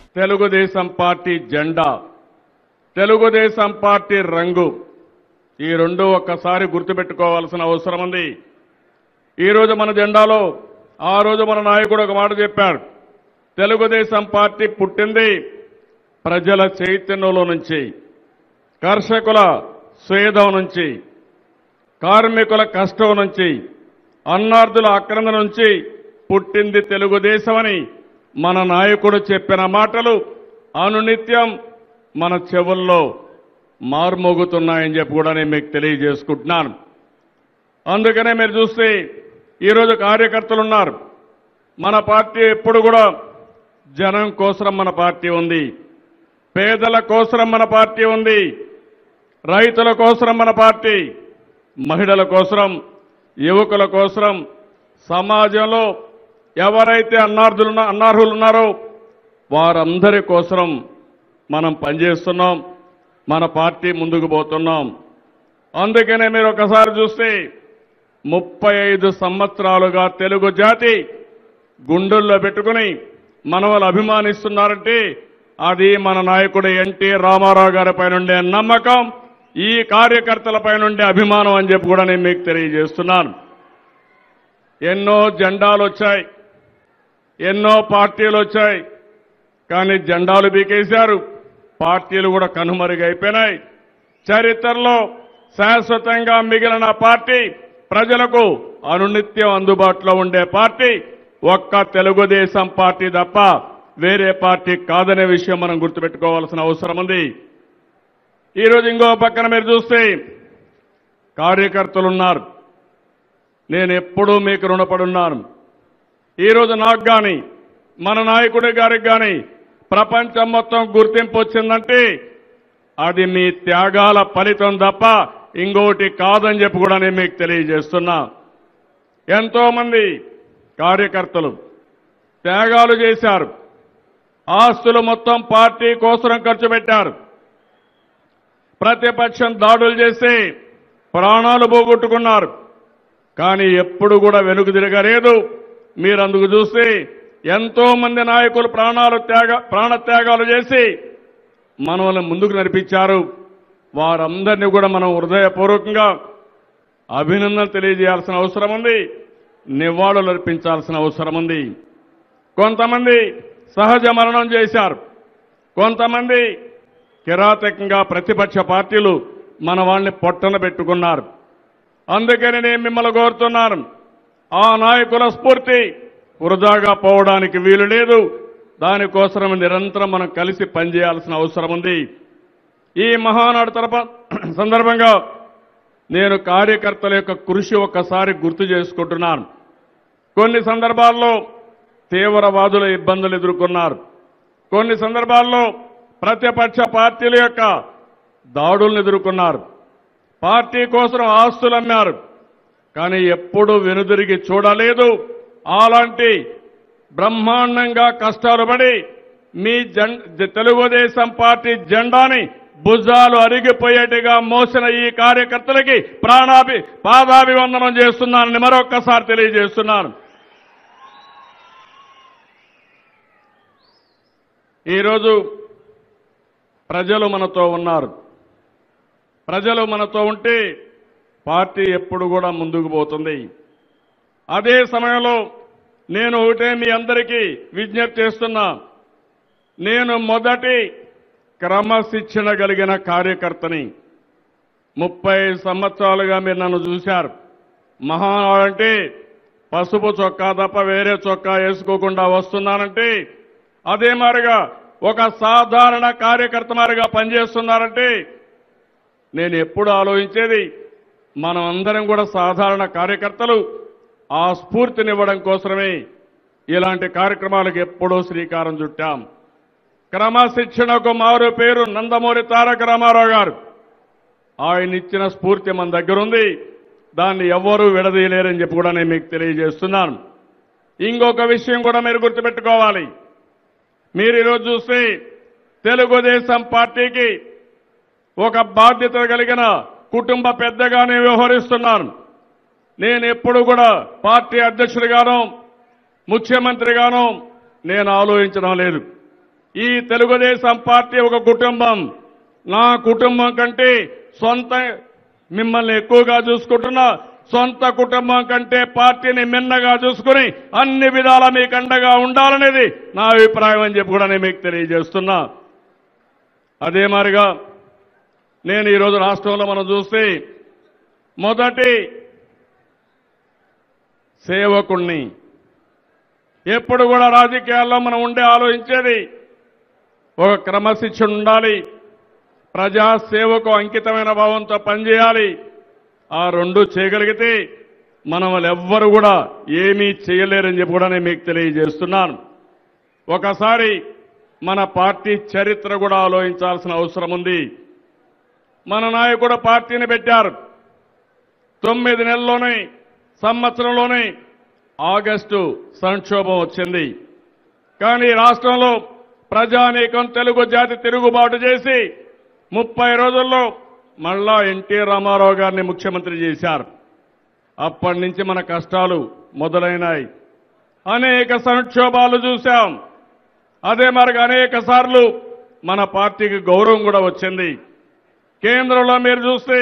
Telugu Desam party జెండా Telugu Desam party రంగు ఈ రెండు ఒక్కసారి గుర్తుపెట్టుకోవాల్సిన అవసరం ఉంది ఈరోజు మన జెండాలో ఆ రోజు మన నాయకుడు ఒక మాట చెప్పారు తెలుగుదేశం పార్టీ పుట్టింది ప్రజల చైతన్యంలో నుంచి కర్షకుల స్వేదం నుంచి కార్మికుల కష్టం నుంచి అన్నార్థుల ఆక్రంద నుంచి పుట్టింది తెలుగుదేశమని మన నాయకుడు చెప్పిన మాటలు అనునిత్యం మన చెవుల్లో మార్మోగుతున్నాయని చెప్పి కూడా నేను మీకు తెలియజేసుకుంటున్నాను అందుకనే మీరు చూస్తే ఈరోజు కార్యకర్తలు ఉన్నారు మన పార్టీ ఎప్పుడు కూడా జనం కోసం మన పార్టీ ఉంది పేదల కోసం మన పార్టీ ఉంది రైతుల కోసం మన పార్టీ మహిళల కోసం యువకుల కోసం సమాజంలో ఎవరైతే అన్నార్థులు అన్నార్హులు ఉన్నారో వారందరి కోసం మనం పనిచేస్తున్నాం మన పార్టీ ముందుకు పోతున్నాం అందుకనే మీరు ఒకసారి చూస్తే ముప్పై ఐదు సంవత్సరాలుగా తెలుగు జాతి గుండెల్లో పెట్టుకుని మన వాళ్ళు అభిమానిస్తున్నారంటే అది మన నాయకుడు ఎన్టీ రామారావు గారి పైన ఉండే నమ్మకం ఈ కార్యకర్తలపై నుండే అభిమానం అని చెప్పి కూడా నేను మీకు తెలియజేస్తున్నాను ఎన్నో జెండాలు వచ్చాయి ఎన్నో పార్టీలు వచ్చాయి కానీ జెండాలు బీకేశారు పార్టీలు కూడా కనుమరుగైపోయినాయి చరిత్రలో శాశ్వతంగా మిగిలిన పార్టీ ప్రజలకు అనునిత్యం అందుబాటులో ఉండే పార్టీ ఒక్క తెలుగుదేశం పార్టీ తప్ప వేరే పార్టీ కాదనే విషయం మనం గుర్తుపెట్టుకోవాల్సిన అవసరం ఉంది ఈరోజు ఇంకో పక్కన మీరు చూస్తే కార్యకర్తలున్నారు నేను ఎప్పుడూ మీకు రుణపడున్నాను ఈరోజు నాకు కానీ మన నాయకుడి గారికి కానీ ప్రపంచం మొత్తం గుర్తింపు వచ్చిందంటే అది మీ త్యాగాల ఫలితం తప్ప ఇంకోటి కాదని చెప్పి కూడా నేను మీకు తెలియజేస్తున్నా ఎంతో మంది కార్యకర్తలు త్యాగాలు చేశారు ఆస్తులు మొత్తం పార్టీ కోసం ఖర్చు పెట్టారు ప్రతిపక్షం దాడులు చేసి ప్రాణాలు పోగొట్టుకున్నారు కానీ ఎప్పుడు కూడా వెనుక తిరగలేదు మీరు అందుకు చూస్తే ఎంతో మంది నాయకులు ప్రాణాలు త్యాగ ప్రాణ త్యాగాలు చేసి మనల్ని ముందుకు నడిపించారు వారందరినీ కూడా మనం హృదయపూర్వకంగా అభినందన తెలియజేయాల్సిన అవసరం ఉంది నివాళులు అర్పించాల్సిన అవసరం ఉంది కొంతమంది సహజ మరణం చేశారు కొంతమంది కిరాతకంగా ప్రతిపక్ష పార్టీలు మన వాళ్ళని పొట్టన పెట్టుకున్నారు అందుకని నేను మిమ్మల్ని కోరుతున్నాను ఆ నాయకుల స్ఫూర్తి వృధాగా పోవడానికి వీలు లేదు దానికోసం నిరంతరం మనం కలిసి పనిచేయాల్సిన అవసరం ఉంది ఈ మహానాడు తరప సందర్భంగా నేను కార్యకర్తల యొక్క కృషి ఒక్కసారి గుర్తు చేసుకుంటున్నాను కొన్ని సందర్భాల్లో తీవ్రవాదుల ఇబ్బందులు ఎదుర్కొన్నారు కొన్ని సందర్భాల్లో ప్రతిపక్ష పార్టీల యొక్క దాడులను ఎదుర్కొన్నారు పార్టీ కోసం ఆస్తులు అమ్మారు కానీ ఎప్పుడూ వెనుదిరిగి చూడలేదు అలాంటి బ్రహ్మాండంగా కష్టాలు పడి మీ జెం తెలుగుదేశం పార్టీ జెండాని భుజాలు అరిగిపోయేట్టుగా మోసిన ఈ కార్యకర్తలకి ప్రాణాభి పాదాభివందనం చేస్తున్నానని మరొక్కసారి తెలియజేస్తున్నాను ఈరోజు ప్రజలు మనతో ఉన్నారు ప్రజలు మనతో ఉంటే పార్టీ ఎప్పుడు కూడా ముందుకు పోతుంది అదే సమయంలో నేను ఒకటే మీ అందరికీ విజ్ఞప్తి చేస్తున్నా నేను మొదటి క్రమశిక్షణ కలిగిన కార్యకర్తని ముప్పై సంవత్సరాలుగా మీరు నన్ను చూశారు మహానాడంటే పసుపు చొక్కా తప్ప వేరే చొక్కా వేసుకోకుండా వస్తున్నానంటే అదే మారిగా ఒక సాధారణ కార్యకర్త మారిగా పనిచేస్తున్నారంటే నేను ఎప్పుడు ఆలోచించేది మనం అందరం కూడా సాధారణ కార్యకర్తలు ఆ స్ఫూర్తినివ్వడం కోసమే ఇలాంటి కార్యక్రమాలకు ఎప్పుడూ శ్రీకారం చుట్టాం క్రమశిక్షణకు మారు పేరు నందమూరి తారక రామారావు గారు ఆయన ఇచ్చిన స్ఫూర్తి మన దగ్గర ఉంది దాన్ని ఎవ్వరూ విడదీయలేరని చెప్పి కూడా నేను మీకు తెలియజేస్తున్నాను ఇంకొక విషయం కూడా మీరు గుర్తుపెట్టుకోవాలి మీరు ఈరోజు చూస్తే తెలుగుదేశం పార్టీకి ఒక బాధ్యత కలిగిన కుటుంబ పెద్దగానే వ్యవహరిస్తున్నాను నేను ఎప్పుడు కూడా పార్టీ అధ్యక్షుడిగానో ముఖ్యమంత్రిగానో నేను ఆలోచించడం లేదు ఈ తెలుగుదేశం పార్టీ ఒక కుటుంబం నా కుటుంబం కంటే సొంత మిమ్మల్ని ఎక్కువగా చూసుకుంటున్నా సొంత కుటుంబం కంటే పార్టీని మిన్నగా చూసుకుని అన్ని విధాల మీకు అండగా ఉండాలనేది నా అభిప్రాయం అని చెప్పి కూడా నేను మీకు తెలియజేస్తున్నా అదే మారిగా నేను ఈరోజు రాష్ట్రంలో మనం చూస్తే మొదటి సేవకుణ్ణి ఎప్పుడు కూడా రాజకీయాల్లో మనం ఉండే ఆలోచించేది ఒక క్రమశిక్షణ ఉండాలి ప్రజా సేవకు అంకితమైన భావంతో పనిచేయాలి ఆ రెండు చేయగలిగితే మనం ఎవ్వరు కూడా ఏమీ చేయలేరని చెప్పి కూడా నేను మీకు తెలియజేస్తున్నాను ఒకసారి మన పార్టీ చరిత్ర కూడా ఆలోచించాల్సిన అవసరం ఉంది మన నాయకుడు పార్టీని పెట్టారు తొమ్మిది నెలల్లోనే సంవత్సరంలోనే ఆగస్టు సంక్షోభం వచ్చింది కానీ రాష్ట్రంలో ప్రజానీకం తెలుగు జాతి తిరుగుబాటు చేసి ముప్పై రోజుల్లో మళ్ళా ఎన్టీ రామారావు గారిని ముఖ్యమంత్రి చేశారు అప్పటి నుంచి మన కష్టాలు మొదలైనాయి అనేక సంక్షోభాలు చూశాం అదే మరిగా అనేక సార్లు మన పార్టీకి గౌరవం కూడా వచ్చింది కేంద్రంలో మీరు చూస్తే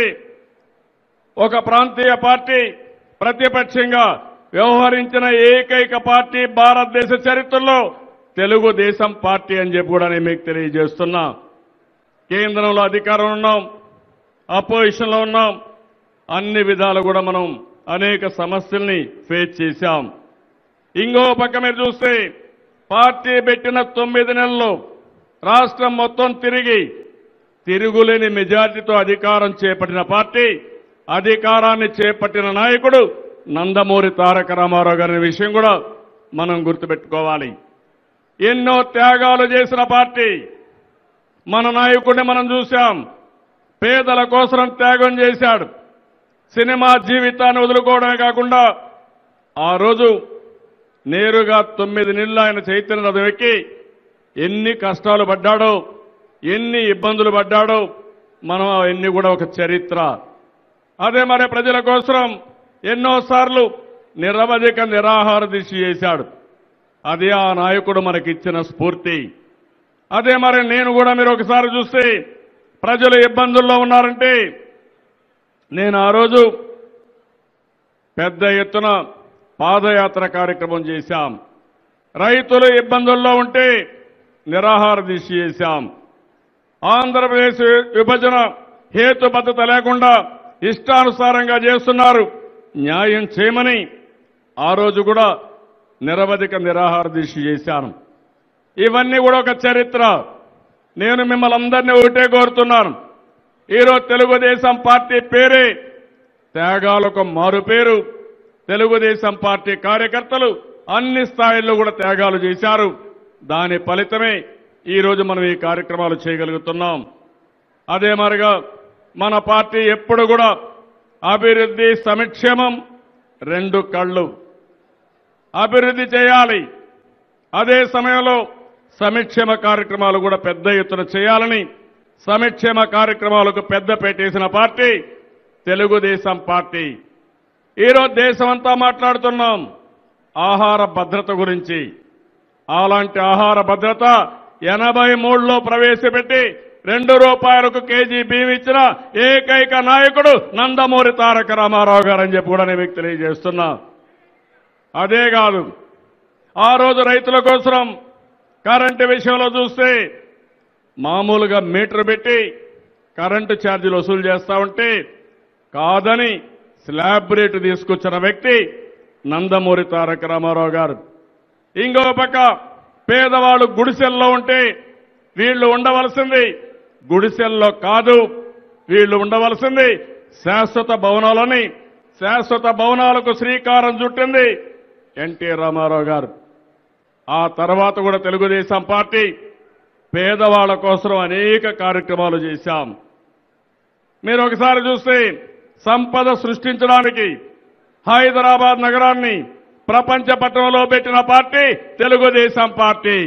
ఒక ప్రాంతీయ పార్టీ ప్రతిపక్షంగా వ్యవహరించిన ఏకైక పార్టీ భారతదేశ చరిత్రలో తెలుగుదేశం పార్టీ అని చెప్పి కూడా నేను మీకు తెలియజేస్తున్నా కేంద్రంలో అధికారం ఉన్నాం అపోజిషన్లో ఉన్నాం అన్ని విధాలు కూడా మనం అనేక సమస్యల్ని ఫేస్ చేశాం ఇంకో పక్క మీరు చూస్తే పార్టీ పెట్టిన తొమ్మిది నెలల్లో రాష్ట్రం మొత్తం తిరిగి తిరుగులేని మెజార్టీతో అధికారం చేపట్టిన పార్టీ అధికారాన్ని చేపట్టిన నాయకుడు నందమూరి తారక రామారావు గారి విషయం కూడా మనం గుర్తుపెట్టుకోవాలి ఎన్నో త్యాగాలు చేసిన పార్టీ మన నాయకుడిని మనం చూశాం పేదల కోసం త్యాగం చేశాడు సినిమా జీవితాన్ని వదులుకోవడమే కాకుండా ఆ రోజు నేరుగా తొమ్మిది నెలలు ఆయన చైతన్య రథం ఎక్కి ఎన్ని కష్టాలు పడ్డాడో ఎన్ని ఇబ్బందులు పడ్డాడో మనం అవన్నీ కూడా ఒక చరిత్ర అదే మరి ప్రజల కోసం ఎన్నోసార్లు నిరవధిక నిరాహార దీక్ష చేశాడు అది ఆ నాయకుడు మనకిచ్చిన స్ఫూర్తి అదే మరి నేను కూడా మీరు ఒకసారి చూస్తే ప్రజలు ఇబ్బందుల్లో ఉన్నారంటే నేను ఆ రోజు పెద్ద ఎత్తున పాదయాత్ర కార్యక్రమం చేశాం రైతులు ఇబ్బందుల్లో ఉంటే నిరాహార దీక్ష చేశాం ఆంధ్రప్రదేశ్ విభజన హేతుబద్ధత లేకుండా ఇష్టానుసారంగా చేస్తున్నారు న్యాయం చేయమని ఆ రోజు కూడా నిరవధిక నిరాహార దీక్ష చేశాను ఇవన్నీ కూడా ఒక చరిత్ర నేను మిమ్మల్ని అందరినీ ఒకటే కోరుతున్నాను ఈరోజు తెలుగుదేశం పార్టీ పేరే త్యాగాలకు మారు పేరు తెలుగుదేశం పార్టీ కార్యకర్తలు అన్ని స్థాయిల్లో కూడా త్యాగాలు చేశారు దాని ఫలితమే ఈ రోజు మనం ఈ కార్యక్రమాలు చేయగలుగుతున్నాం అదే మరిగా మన పార్టీ ఎప్పుడు కూడా అభివృద్ధి సంక్షేమం రెండు కళ్ళు అభివృద్ధి చేయాలి అదే సమయంలో సంక్షేమ కార్యక్రమాలు కూడా పెద్ద ఎత్తున చేయాలని సంక్షేమ కార్యక్రమాలకు పెద్ద పెట్టేసిన పార్టీ తెలుగుదేశం పార్టీ ఈరోజు దేశమంతా మాట్లాడుతున్నాం ఆహార భద్రత గురించి అలాంటి ఆహార భద్రత ఎనభై మూడులో ప్రవేశపెట్టి రెండు రూపాయలకు కేజీ బియ్యం ఇచ్చిన ఏకైక నాయకుడు నందమూరి తారక రామారావు గారు అని చెప్పి కూడా నేను మీకు తెలియజేస్తున్నా అదే కాదు ఆ రోజు రైతుల కోసం కరెంటు విషయంలో చూస్తే మామూలుగా మీటర్ పెట్టి కరెంటు ఛార్జీలు వసూలు చేస్తా ఉంటే కాదని స్లాబ్ రేటు తీసుకొచ్చిన వ్యక్తి నందమూరి తారక రామారావు గారు ఇంకో పక్క పేదవాళ్ళు గుడిసెల్లో ఉంటే వీళ్ళు ఉండవలసింది గుడిసెల్లో కాదు వీళ్ళు ఉండవలసింది శాశ్వత భవనాలని శాశ్వత భవనాలకు శ్రీకారం చుట్టింది ఎన్టీ రామారావు గారు ఆ తర్వాత కూడా తెలుగుదేశం పార్టీ పేదవాళ్ల కోసం అనేక కార్యక్రమాలు చేశాం మీరు ఒకసారి చూస్తే సంపద సృష్టించడానికి హైదరాబాద్ నగరాన్ని ప్రపంచ పట్టణంలో పెట్టిన పార్టీ తెలుగుదేశం పార్టీ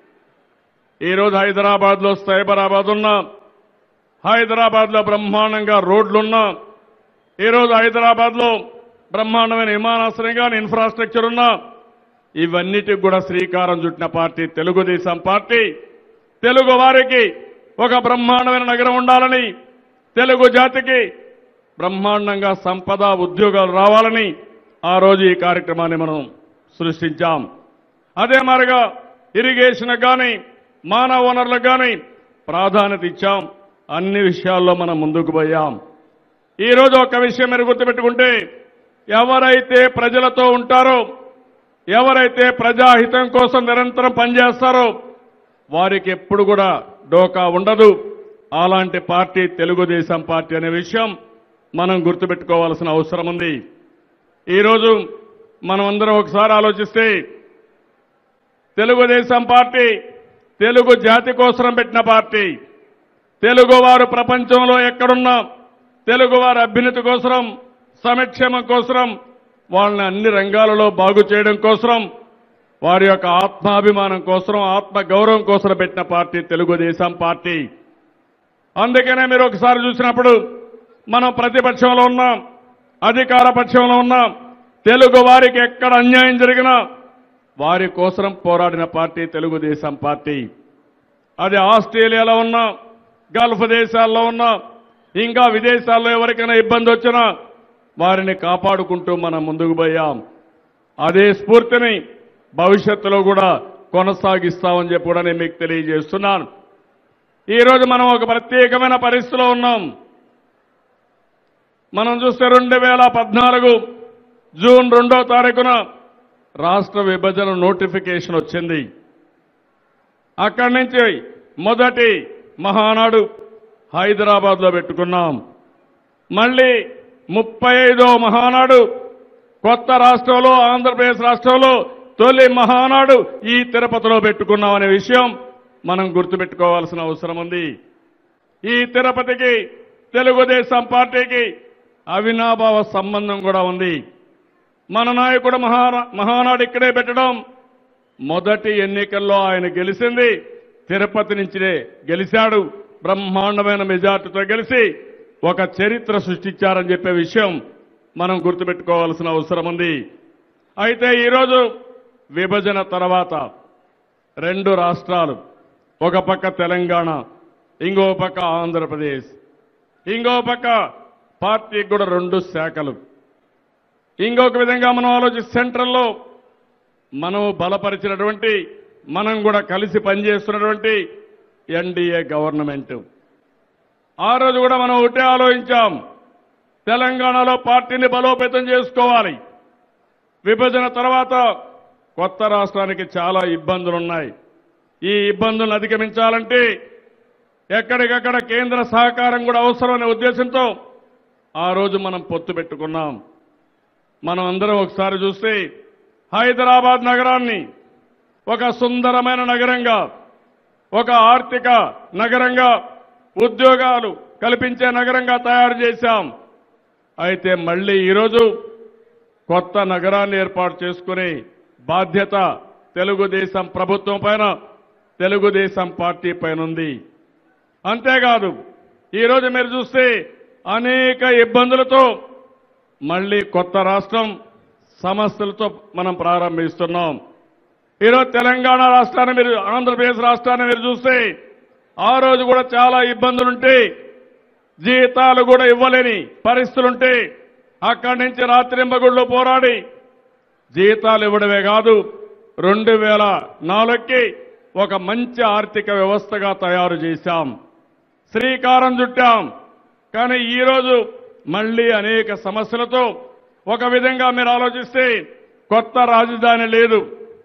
ఈరోజు హైదరాబాద్ లో సైబరాబాద్ ఉన్నా హైదరాబాద్ లో బ్రహ్మాండంగా రోడ్లున్నా ఈరోజు హైదరాబాద్ లో బ్రహ్మాండమైన విమానాశ్రయం కానీ ఇన్ఫ్రాస్ట్రక్చర్ ఉన్నా ఇవన్నిటికి కూడా శ్రీకారం చుట్టిన పార్టీ తెలుగుదేశం పార్టీ తెలుగు వారికి ఒక బ్రహ్మాండమైన నగరం ఉండాలని తెలుగు జాతికి బ్రహ్మాండంగా సంపద ఉద్యోగాలు రావాలని ఆ రోజు ఈ కార్యక్రమాన్ని మనం సృష్టించాం అదే మాదిరిగా ఇరిగేషన్ కానీ మానవ వనరులకు కానీ ప్రాధాన్యత ఇచ్చాం అన్ని విషయాల్లో మనం ముందుకు పోయాం ఈ రోజు ఒక విషయం మీరు గుర్తుపెట్టుకుంటే ఎవరైతే ప్రజలతో ఉంటారో ఎవరైతే ప్రజాహితం కోసం నిరంతరం పనిచేస్తారో వారికి ఎప్పుడు కూడా డోకా ఉండదు అలాంటి పార్టీ తెలుగుదేశం పార్టీ అనే విషయం మనం గుర్తుపెట్టుకోవాల్సిన అవసరం ఉంది ఈరోజు మనం అందరం ఒకసారి ఆలోచిస్తే తెలుగుదేశం పార్టీ తెలుగు జాతి కోసం పెట్టిన పార్టీ తెలుగువారు ప్రపంచంలో ఎక్కడున్నా తెలుగువారి అభ్యున్నతి కోసం సంక్షేమం కోసం వాళ్ళని అన్ని రంగాలలో బాగు చేయడం కోసం వారి యొక్క ఆత్మాభిమానం కోసం ఆత్మ గౌరవం కోసం పెట్టిన పార్టీ తెలుగుదేశం పార్టీ అందుకనే మీరు ఒకసారి చూసినప్పుడు మనం ప్రతిపక్షంలో ఉన్నాం అధికార పక్షంలో ఉన్నాం తెలుగు వారికి ఎక్కడ అన్యాయం జరిగినా వారి కోసం పోరాడిన పార్టీ తెలుగుదేశం పార్టీ అది ఆస్ట్రేలియాలో ఉన్నా గల్ఫ్ దేశాల్లో ఉన్నా ఇంకా విదేశాల్లో ఎవరికైనా ఇబ్బంది వచ్చినా వారిని కాపాడుకుంటూ మనం ముందుకు పోయాం అదే స్ఫూర్తిని భవిష్యత్తులో కూడా కొనసాగిస్తామని చెప్పి కూడా నేను మీకు తెలియజేస్తున్నాను ఈ రోజు మనం ఒక ప్రత్యేకమైన పరిస్థితిలో ఉన్నాం మనం చూస్తే రెండు వేల పద్నాలుగు జూన్ రెండో తారీఖున రాష్ట్ర విభజన నోటిఫికేషన్ వచ్చింది అక్కడి నుంచి మొదటి మహానాడు హైదరాబాద్లో పెట్టుకున్నాం మళ్ళీ ముప్పై ఐదో మహానాడు కొత్త రాష్ట్రంలో ఆంధ్రప్రదేశ్ రాష్ట్రంలో తొలి మహానాడు ఈ తిరుపతిలో పెట్టుకున్నాం అనే విషయం మనం గుర్తుపెట్టుకోవాల్సిన అవసరం ఉంది ఈ తిరుపతికి తెలుగుదేశం పార్టీకి అవినాభావ సంబంధం కూడా ఉంది మన నాయకుడు మహానా మహానాడు ఇక్కడే పెట్టడం మొదటి ఎన్నికల్లో ఆయన గెలిచింది తిరుపతి నుంచినే గెలిచాడు బ్రహ్మాండమైన మెజార్టీతో గెలిచి ఒక చరిత్ర సృష్టించారని చెప్పే విషయం మనం గుర్తుపెట్టుకోవాల్సిన అవసరం ఉంది అయితే ఈరోజు విభజన తర్వాత రెండు రాష్ట్రాలు ఒక పక్క తెలంగాణ ఇంకో పక్క ఆంధ్రప్రదేశ్ ఇంకో పక్క పార్టీకి కూడా రెండు శాఖలు ఇంకొక విధంగా మనం ఆలోచిస్తే సెంట్రల్లో మనం బలపరిచినటువంటి మనం కూడా కలిసి పనిచేస్తున్నటువంటి ఎన్డీఏ గవర్నమెంట్ ఆ రోజు కూడా మనం ఒకటే ఆలోచించాం తెలంగాణలో పార్టీని బలోపేతం చేసుకోవాలి విభజన తర్వాత కొత్త రాష్ట్రానికి చాలా ఇబ్బందులున్నాయి ఈ ఇబ్బందులను అధిగమించాలంటే ఎక్కడికక్కడ కేంద్ర సహకారం కూడా అవసరమనే ఉద్దేశంతో ఆ రోజు మనం పొత్తు పెట్టుకున్నాం మనం అందరం ఒకసారి చూస్తే హైదరాబాద్ నగరాన్ని ఒక సుందరమైన నగరంగా ఒక ఆర్థిక నగరంగా ఉద్యోగాలు కల్పించే నగరంగా తయారు చేశాం అయితే మళ్ళీ ఈరోజు కొత్త నగరాన్ని ఏర్పాటు చేసుకునే బాధ్యత తెలుగుదేశం ప్రభుత్వం పైన తెలుగుదేశం పార్టీ పైన ఉంది అంతేకాదు ఈరోజు మీరు చూస్తే అనేక ఇబ్బందులతో మళ్ళీ కొత్త రాష్ట్రం సమస్యలతో మనం ప్రారంభిస్తున్నాం ఈరోజు తెలంగాణ రాష్ట్రాన్ని మీరు ఆంధ్రప్రదేశ్ రాష్ట్రాన్ని మీరు చూస్తే ఆ రోజు కూడా చాలా ఇబ్బందులుంటే జీతాలు కూడా ఇవ్వలేని పరిస్థితులుంటే అక్కడి నుంచి రాత్రింబగుళ్ళు పోరాడి జీతాలు ఇవ్వడమే కాదు రెండు వేల నాలుగుకి ఒక మంచి ఆర్థిక వ్యవస్థగా తయారు చేశాం శ్రీకారం చుట్టాం కానీ ఈరోజు మళ్ళీ అనేక సమస్యలతో ఒక విధంగా మీరు ఆలోచిస్తే కొత్త రాజధాని లేదు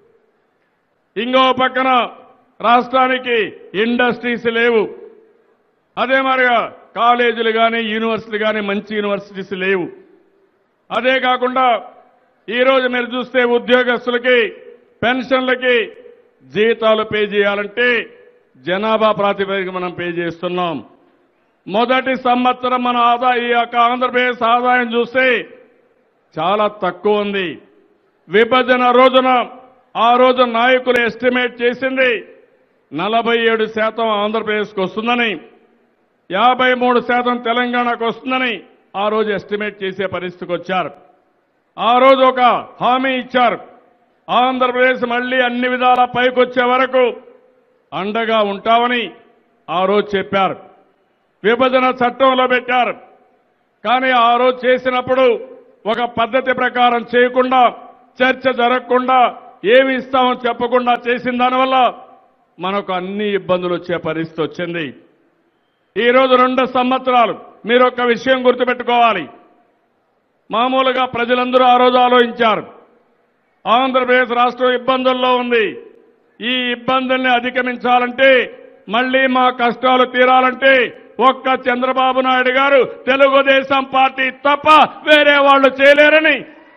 ఇంకో పక్కన రాష్ట్రానికి ఇండస్ట్రీస్ లేవు అదే మరిగా కాలేజీలు కానీ యూనివర్సిటీలు కానీ మంచి యూనివర్సిటీస్ లేవు అదే కాకుండా ఈరోజు మీరు చూస్తే ఉద్యోగస్తులకి పెన్షన్లకి జీతాలు పే చేయాలంటే జనాభా ప్రాతిపదిక మనం పే చేస్తున్నాం మొదటి సంవత్సరం మన ఆదాయ ఈ యొక్క ఆంధ్రప్రదేశ్ ఆదాయం చూస్తే చాలా తక్కువ ఉంది విభజన రోజున ఆ రోజు నాయకులు ఎస్టిమేట్ చేసింది నలభై ఏడు శాతం ఆంధ్రప్రదేశ్కి వస్తుందని యాభై మూడు శాతం తెలంగాణకు వస్తుందని ఆ రోజు ఎస్టిమేట్ చేసే పరిస్థితికి వచ్చారు ఆ రోజు ఒక హామీ ఇచ్చారు ఆంధ్రప్రదేశ్ మళ్లీ అన్ని విధాల పైకొచ్చే వరకు అండగా ఉంటామని ఆ రోజు చెప్పారు విభజన చట్టంలో పెట్టారు కానీ ఆ రోజు చేసినప్పుడు ఒక పద్ధతి ప్రకారం చేయకుండా చర్చ జరగకుండా ఏమి ఇస్తామో చెప్పకుండా చేసిన దానివల్ల మనకు అన్ని ఇబ్బందులు వచ్చే పరిస్థితి వచ్చింది ఈ రోజు రెండు సంవత్సరాలు మీరు ఒక విషయం గుర్తుపెట్టుకోవాలి మామూలుగా ప్రజలందరూ ఆ రోజు ఆలోచించారు ఆంధ్రప్రదేశ్ రాష్ట్రం ఇబ్బందుల్లో ఉంది ఈ ఇబ్బందుల్ని అధిగమించాలంటే మళ్లీ మా కష్టాలు తీరాలంటే ఒక్క చంద్రబాబు నాయుడు గారు తెలుగుదేశం పార్టీ తప్ప వేరే వాళ్ళు చేయలేరని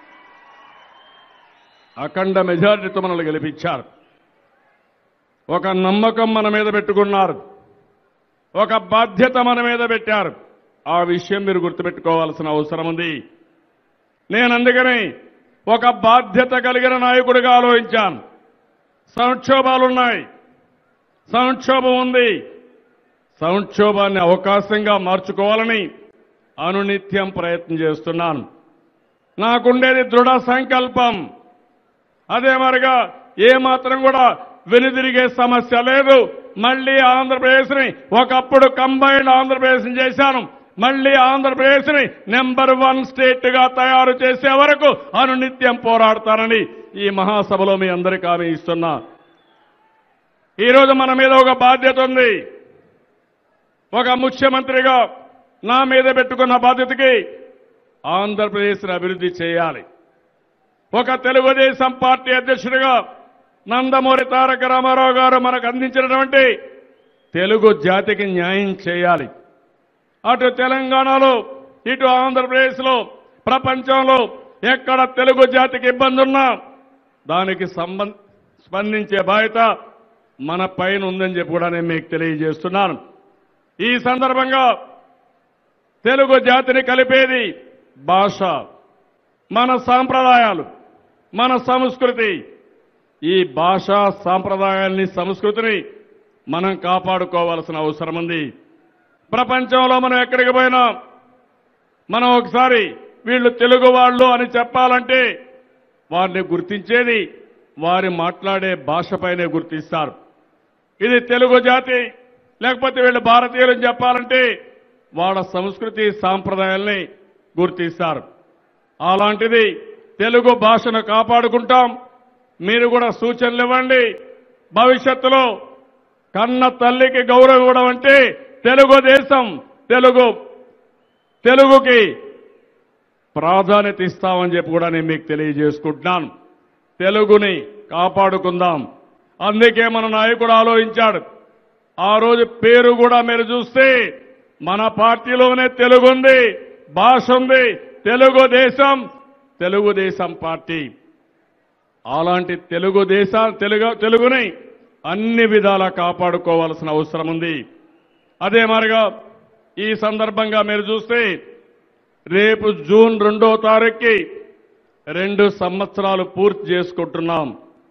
అఖండ మెజారిటీతో మనల్ని గెలిపించారు ఒక నమ్మకం మన మీద పెట్టుకున్నారు ఒక బాధ్యత మన మీద పెట్టారు ఆ విషయం మీరు గుర్తుపెట్టుకోవాల్సిన అవసరం ఉంది నేను అందుకని ఒక బాధ్యత కలిగిన నాయకుడిగా ఆలోచించాను సంక్షోభాలున్నాయి సంక్షోభం ఉంది సంక్షోభాన్ని అవకాశంగా మార్చుకోవాలని అనునిత్యం ప్రయత్నం చేస్తున్నాను నాకుండేది దృఢ సంకల్పం అదే మరిగా ఏ మాత్రం కూడా వెనుదిరిగే సమస్య లేదు మళ్ళీ ఆంధ్రప్రదేశ్ ని ఒకప్పుడు కంబైన్డ్ ఆంధ్రప్రదేశ్ చేశాను మళ్ళీ ఆంధ్రప్రదేశ్ ని నెంబర్ వన్ స్టేట్ గా తయారు చేసే వరకు అనునిత్యం పోరాడతానని ఈ మహాసభలో మీ అందరికీ హామీ ఇస్తున్నా ఈరోజు మన మీద ఒక బాధ్యత ఉంది ఒక ముఖ్యమంత్రిగా నా మీద పెట్టుకున్న బాధ్యతకి ఆంధ్రప్రదేశ్ని అభివృద్ధి చేయాలి ఒక తెలుగుదేశం పార్టీ అధ్యక్షుడిగా నందమూరి తారక రామారావు గారు మనకు అందించినటువంటి తెలుగు జాతికి న్యాయం చేయాలి అటు తెలంగాణలో ఇటు ఆంధ్రప్రదేశ్లో ప్రపంచంలో ఎక్కడ తెలుగు జాతికి ఇబ్బంది ఉన్నా దానికి సంబంధ స్పందించే బాధ్యత మన పైన ఉందని చెప్పి కూడా నేను మీకు తెలియజేస్తున్నాను ఈ సందర్భంగా తెలుగు జాతిని కలిపేది భాష మన సాంప్రదాయాలు మన సంస్కృతి ఈ భాషా సాంప్రదాయాల్ని సంస్కృతిని మనం కాపాడుకోవాల్సిన అవసరం ఉంది ప్రపంచంలో మనం ఎక్కడికి పోయినా మనం ఒకసారి వీళ్ళు తెలుగు వాళ్ళు అని చెప్పాలంటే వారిని గుర్తించేది వారి మాట్లాడే భాషపైనే గుర్తిస్తారు ఇది తెలుగు జాతి లేకపోతే వీళ్ళు భారతీయులు అని చెప్పాలంటే వాళ్ళ సంస్కృతి సాంప్రదాయాల్ని గుర్తిస్తారు అలాంటిది తెలుగు భాషను కాపాడుకుంటాం మీరు కూడా సూచనలు ఇవ్వండి భవిష్యత్తులో కన్న తల్లికి గౌరవం ఇవ్వడం అంటే తెలుగుదేశం తెలుగు తెలుగుకి ప్రాధాన్యత ఇస్తామని చెప్పి కూడా నేను మీకు తెలియజేసుకుంటున్నాను తెలుగుని కాపాడుకుందాం అందుకే మన నాయకుడు ఆలోచించాడు ఆ రోజు పేరు కూడా మీరు చూస్తే మన పార్టీలోనే తెలుగు ఉంది భాష ఉంది తెలుగుదేశం తెలుగుదేశం పార్టీ అలాంటి తెలుగుదేశ తెలుగు తెలుగుని అన్ని విధాలా కాపాడుకోవాల్సిన అవసరం ఉంది అదే మరిగా ఈ సందర్భంగా మీరు చూస్తే రేపు జూన్ రెండో తారీఖుకి రెండు సంవత్సరాలు పూర్తి చేసుకుంటున్నాం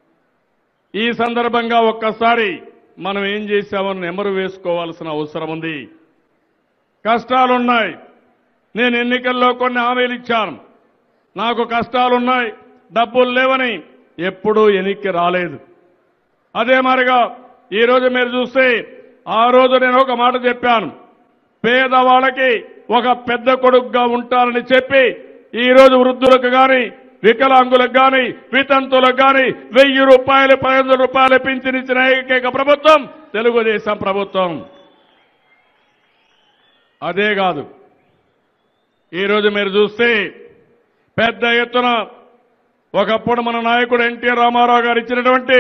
ఈ సందర్భంగా ఒక్కసారి మనం ఏం చేశామని నెమరు వేసుకోవాల్సిన అవసరం ఉంది కష్టాలున్నాయి నేను ఎన్నికల్లో కొన్ని హామీలు ఇచ్చాను నాకు కష్టాలున్నాయి డబ్బులు లేవని ఎప్పుడూ ఎన్నిక రాలేదు అదే మరిగా ఈ రోజు మీరు చూస్తే ఆ రోజు నేను ఒక మాట చెప్పాను పేదవాళ్ళకి ఒక పెద్ద కొడుకుగా ఉంటానని చెప్పి ఈ రోజు వృద్ధులకు గాని వికలాంగులకు గాని వితంతులకు గాని వెయ్యి రూపాయలు పదిహేను రూపాయలు పింఛనిచ్చిన ఏకైక ప్రభుత్వం తెలుగుదేశం ప్రభుత్వం అదే కాదు ఈరోజు మీరు చూస్తే పెద్ద ఎత్తున ఒకప్పుడు మన నాయకుడు ఎన్టీఆర్ రామారావు గారు ఇచ్చినటువంటి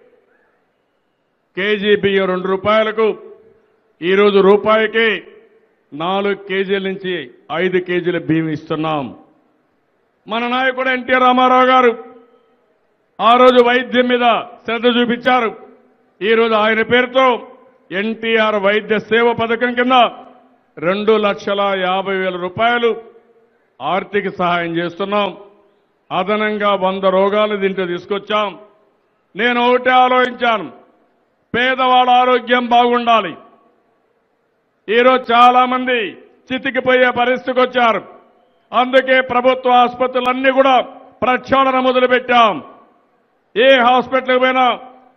కేజీ బియ్యం రెండు రూపాయలకు ఈరోజు రూపాయికి నాలుగు కేజీల నుంచి ఐదు కేజీల బియ్యం ఇస్తున్నాం మన నాయకుడు ఎన్టీఆర్ రామారావు గారు ఆ రోజు వైద్యం మీద శ్రద్ధ చూపించారు ఈ రోజు ఆయన పేరుతో ఎన్టీఆర్ వైద్య సేవ పథకం కింద రెండు లక్షల యాభై వేల రూపాయలు ఆర్థిక సహాయం చేస్తున్నాం అదనంగా వంద రోగాలు దీంట్లో తీసుకొచ్చాం నేను ఒకటే ఆలోచించాను పేదవాళ్ళ ఆరోగ్యం బాగుండాలి ఈరోజు చాలా మంది చితికిపోయే పరిస్థితికి వచ్చారు అందుకే ప్రభుత్వ ఆసుపత్రులన్నీ కూడా ప్రక్షాళన మొదలుపెట్టాం ఏ హాస్పిటల్కి పోయినా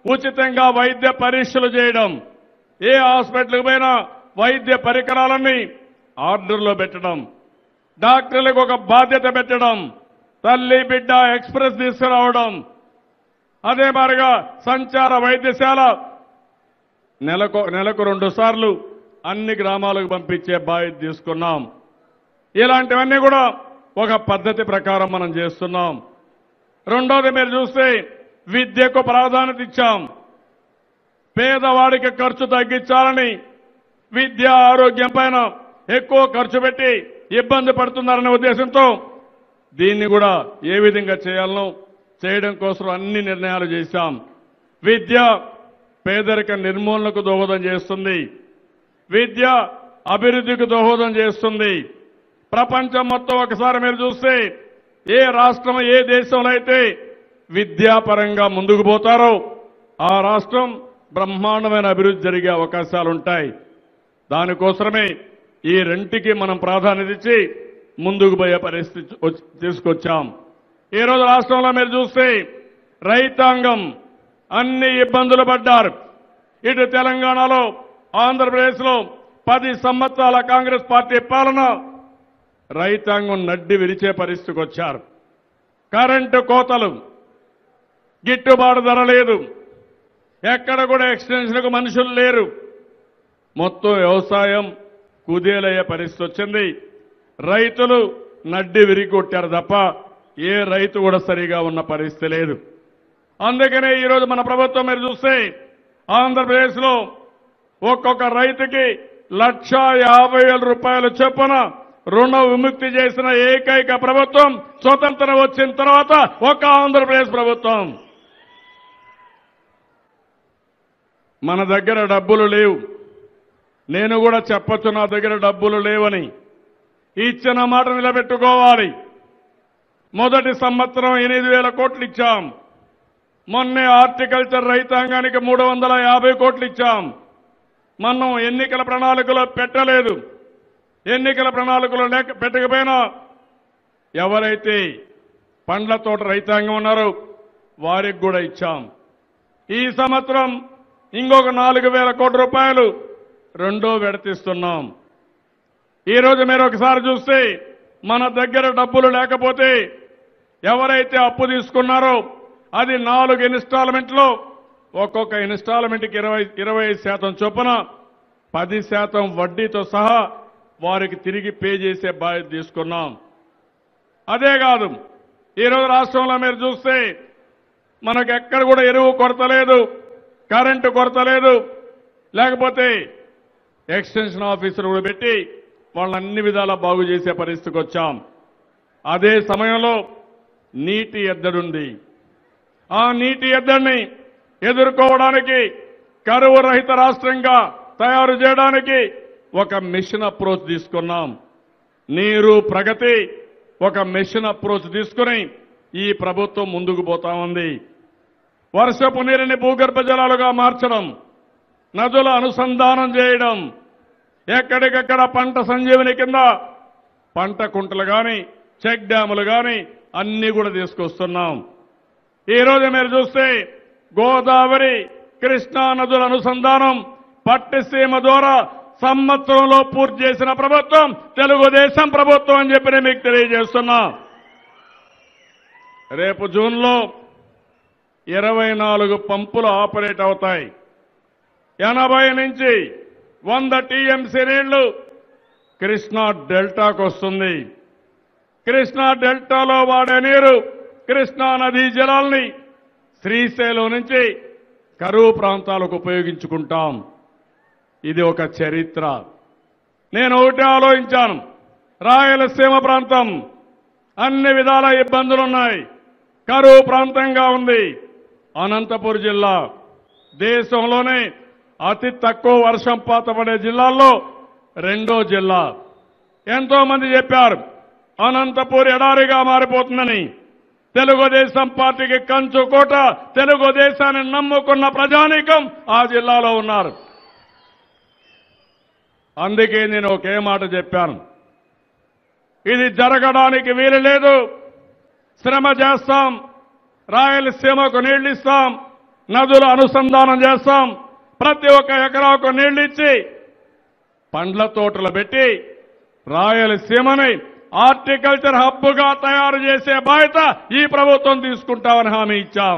ఉచితంగా వైద్య పరీక్షలు చేయడం ఏ హాస్పిటల్కి పోయినా వైద్య పరికరాలన్నీ ఆర్డర్లో పెట్టడం డాక్టర్లకు ఒక బాధ్యత పెట్టడం తల్లి బిడ్డ ఎక్స్ప్రెస్ తీసుకురావడం అదే మాదిరిగా సంచార వైద్యశాల నెలకు నెలకు రెండు సార్లు అన్ని గ్రామాలకు పంపించే బాధ్యత తీసుకున్నాం ఇలాంటివన్నీ కూడా ఒక పద్ధతి ప్రకారం మనం చేస్తున్నాం రెండోది మీరు చూస్తే విద్యకు ప్రాధాన్యత ఇచ్చాం పేదవాడికి ఖర్చు తగ్గించాలని విద్య ఆరోగ్యం పైన ఎక్కువ ఖర్చు పెట్టి ఇబ్బంది పడుతున్నారనే ఉద్దేశంతో దీన్ని కూడా ఏ విధంగా చేయాలనో చేయడం కోసం అన్ని నిర్ణయాలు చేశాం విద్య పేదరిక నిర్మూలనకు దోహదం చేస్తుంది విద్య అభివృద్ధికి దోహదం చేస్తుంది ప్రపంచం మొత్తం ఒకసారి మీరు చూస్తే ఏ రాష్ట్రం ఏ దేశంలో అయితే విద్యాపరంగా ముందుకు పోతారో ఆ రాష్ట్రం బ్రహ్మాండమైన అభివృద్ధి జరిగే అవకాశాలుంటాయి దానికోసమే ఈ రెంటికి మనం ప్రాధాన్యత ఇచ్చి ముందుకు పోయే పరిస్థితి వచ్చి- తీసుకొచ్చాం ఈ రోజు రాష్ట్రంలో మీరు చూస్తే రైతాంగం అన్ని ఇబ్బందులు పడ్డారు ఇటు తెలంగాణలో ఆంధ్రప్రదేశ్లో పది సంవత్సరాల కాంగ్రెస్ పార్టీ పాలన రైతాంగం నడ్డి విరిచే పరిస్థితికి వచ్చారు కరెంటు కోతలు గిట్టుబాటు ధర లేదు ఎక్కడ కూడా ఎక్స్టెన్షన్కు మనుషులు లేరు మొత్తం వ్యవసాయం కుదేలయ్యే పరిస్థితి వచ్చింది రైతులు నడ్డి విరిగొట్టారు తప్ప ఏ రైతు కూడా సరిగా ఉన్న పరిస్థితి లేదు అందుకనే ఈరోజు మన ప్రభుత్వం మీరు చూస్తే ఆంధ్రప్రదేశ్లో ఒక్కొక్క రైతుకి లక్ష యాభై వేల రూపాయల చొప్పున రుణ విముక్తి చేసిన ఏకైక ప్రభుత్వం స్వతంత్రం వచ్చిన తర్వాత ఒక ఆంధ్రప్రదేశ్ ప్రభుత్వం మన దగ్గర డబ్బులు లేవు నేను కూడా చెప్పొచ్చు నా దగ్గర డబ్బులు లేవని ఇచ్చిన మాట నిలబెట్టుకోవాలి మొదటి సంవత్సరం ఎనిమిది వేల కోట్లు ఇచ్చాం మొన్నే హార్టికల్చర్ రైతాంగానికి మూడు వందల యాభై కోట్లు ఇచ్చాం మనం ఎన్నికల ప్రణాళికలో పెట్టలేదు ఎన్నికల ప్రణాళికలో లేక పెట్టకపోయినా ఎవరైతే పండ్ల తోట రైతాంగం ఉన్నారో వారికి కూడా ఇచ్చాం ఈ సంవత్సరం ఇంకొక నాలుగు వేల కోట్ల రూపాయలు రెండో విడతీస్తున్నాం ఈ రోజు మీరు ఒకసారి చూస్తే మన దగ్గర డబ్బులు లేకపోతే ఎవరైతే అప్పు తీసుకున్నారో అది నాలుగు ఇన్స్టాల్మెంట్లో ఒక్కొక్క ఇన్స్టాల్మెంట్కి ఇరవై ఇరవై ఐదు శాతం చొప్పున పది శాతం వడ్డీతో సహా వారికి తిరిగి పే చేసే బాధ్యత తీసుకున్నాం అదే కాదు ఈరోజు రాష్ట్రంలో మీరు చూస్తే మనకు ఎక్కడ కూడా ఎరువు కొరత లేదు కరెంటు కొరత లేదు లేకపోతే ఎక్స్టెన్షన్ ఆఫీసర్ కూడా పెట్టి వాళ్ళని అన్ని విధాలా బాగు చేసే పరిస్థితికి వచ్చాం అదే సమయంలో నీటి ఎద్దడుంది ఆ నీటి ఎద్దడిని ఎదుర్కోవడానికి కరువు రహిత రాష్ట్రంగా తయారు చేయడానికి ఒక మిషన్ అప్రోచ్ తీసుకున్నాం నీరు ప్రగతి ఒక మిషన్ అప్రోచ్ తీసుకుని ఈ ప్రభుత్వం ముందుకు పోతా ఉంది వర్షపు నీరుని భూగర్భ జలాలుగా మార్చడం నదుల అనుసంధానం చేయడం ఎక్కడికక్కడ పంట సంజీవని కింద పంట కుంటలు కానీ చెక్ డ్యాములు కానీ అన్ని కూడా తీసుకొస్తున్నాం ఈ రోజు మీరు చూస్తే గోదావరి కృష్ణా నదుల అనుసంధానం పట్టిసీమ ద్వారా సంవత్సరంలో పూర్తి చేసిన ప్రభుత్వం తెలుగుదేశం ప్రభుత్వం అని చెప్పి నేను మీకు తెలియజేస్తున్నా రేపు జూన్లో ఇరవై నాలుగు పంపులు ఆపరేట్ అవుతాయి ఎనభై నుంచి వంద టీఎంసీ నీళ్లు కృష్ణా డెల్టాకు వస్తుంది కృష్ణా డెల్టాలో వాడే నీరు కృష్ణా నదీ జలాల్ని శ్రీశైలం నుంచి కరువు ప్రాంతాలకు ఉపయోగించుకుంటాం ఇది ఒక చరిత్ర నేను ఒకటి ఆలోచించాను రాయలసీమ ప్రాంతం అన్ని విధాల ఇబ్బందులున్నాయి కరువు ప్రాంతంగా ఉంది అనంతపురం జిల్లా దేశంలోనే అతి తక్కువ వర్షంపాత పడే జిల్లాల్లో రెండో జిల్లా ఎంతో మంది చెప్పారు అనంతపూర్ ఎడారిగా మారిపోతుందని తెలుగుదేశం పార్టీకి కంచు కోట తెలుగుదేశాన్ని నమ్ముకున్న ప్రజానీకం ఆ జిల్లాలో ఉన్నారు అందుకే నేను ఒకే మాట చెప్పాను ఇది జరగడానికి వీలు లేదు శ్రమ చేస్తాం రాయలసీమకు నీళ్లు ఇస్తాం నదుల అనుసంధానం చేస్తాం ప్రతి ఒక్క ఎకరాకు నీళ్లు ఇచ్చి పండ్ల తోటలు పెట్టి రాయలసీమని హార్టికల్చర్ హబ్బుగా తయారు చేసే బాధ్యత ఈ ప్రభుత్వం తీసుకుంటామని హామీ ఇచ్చాం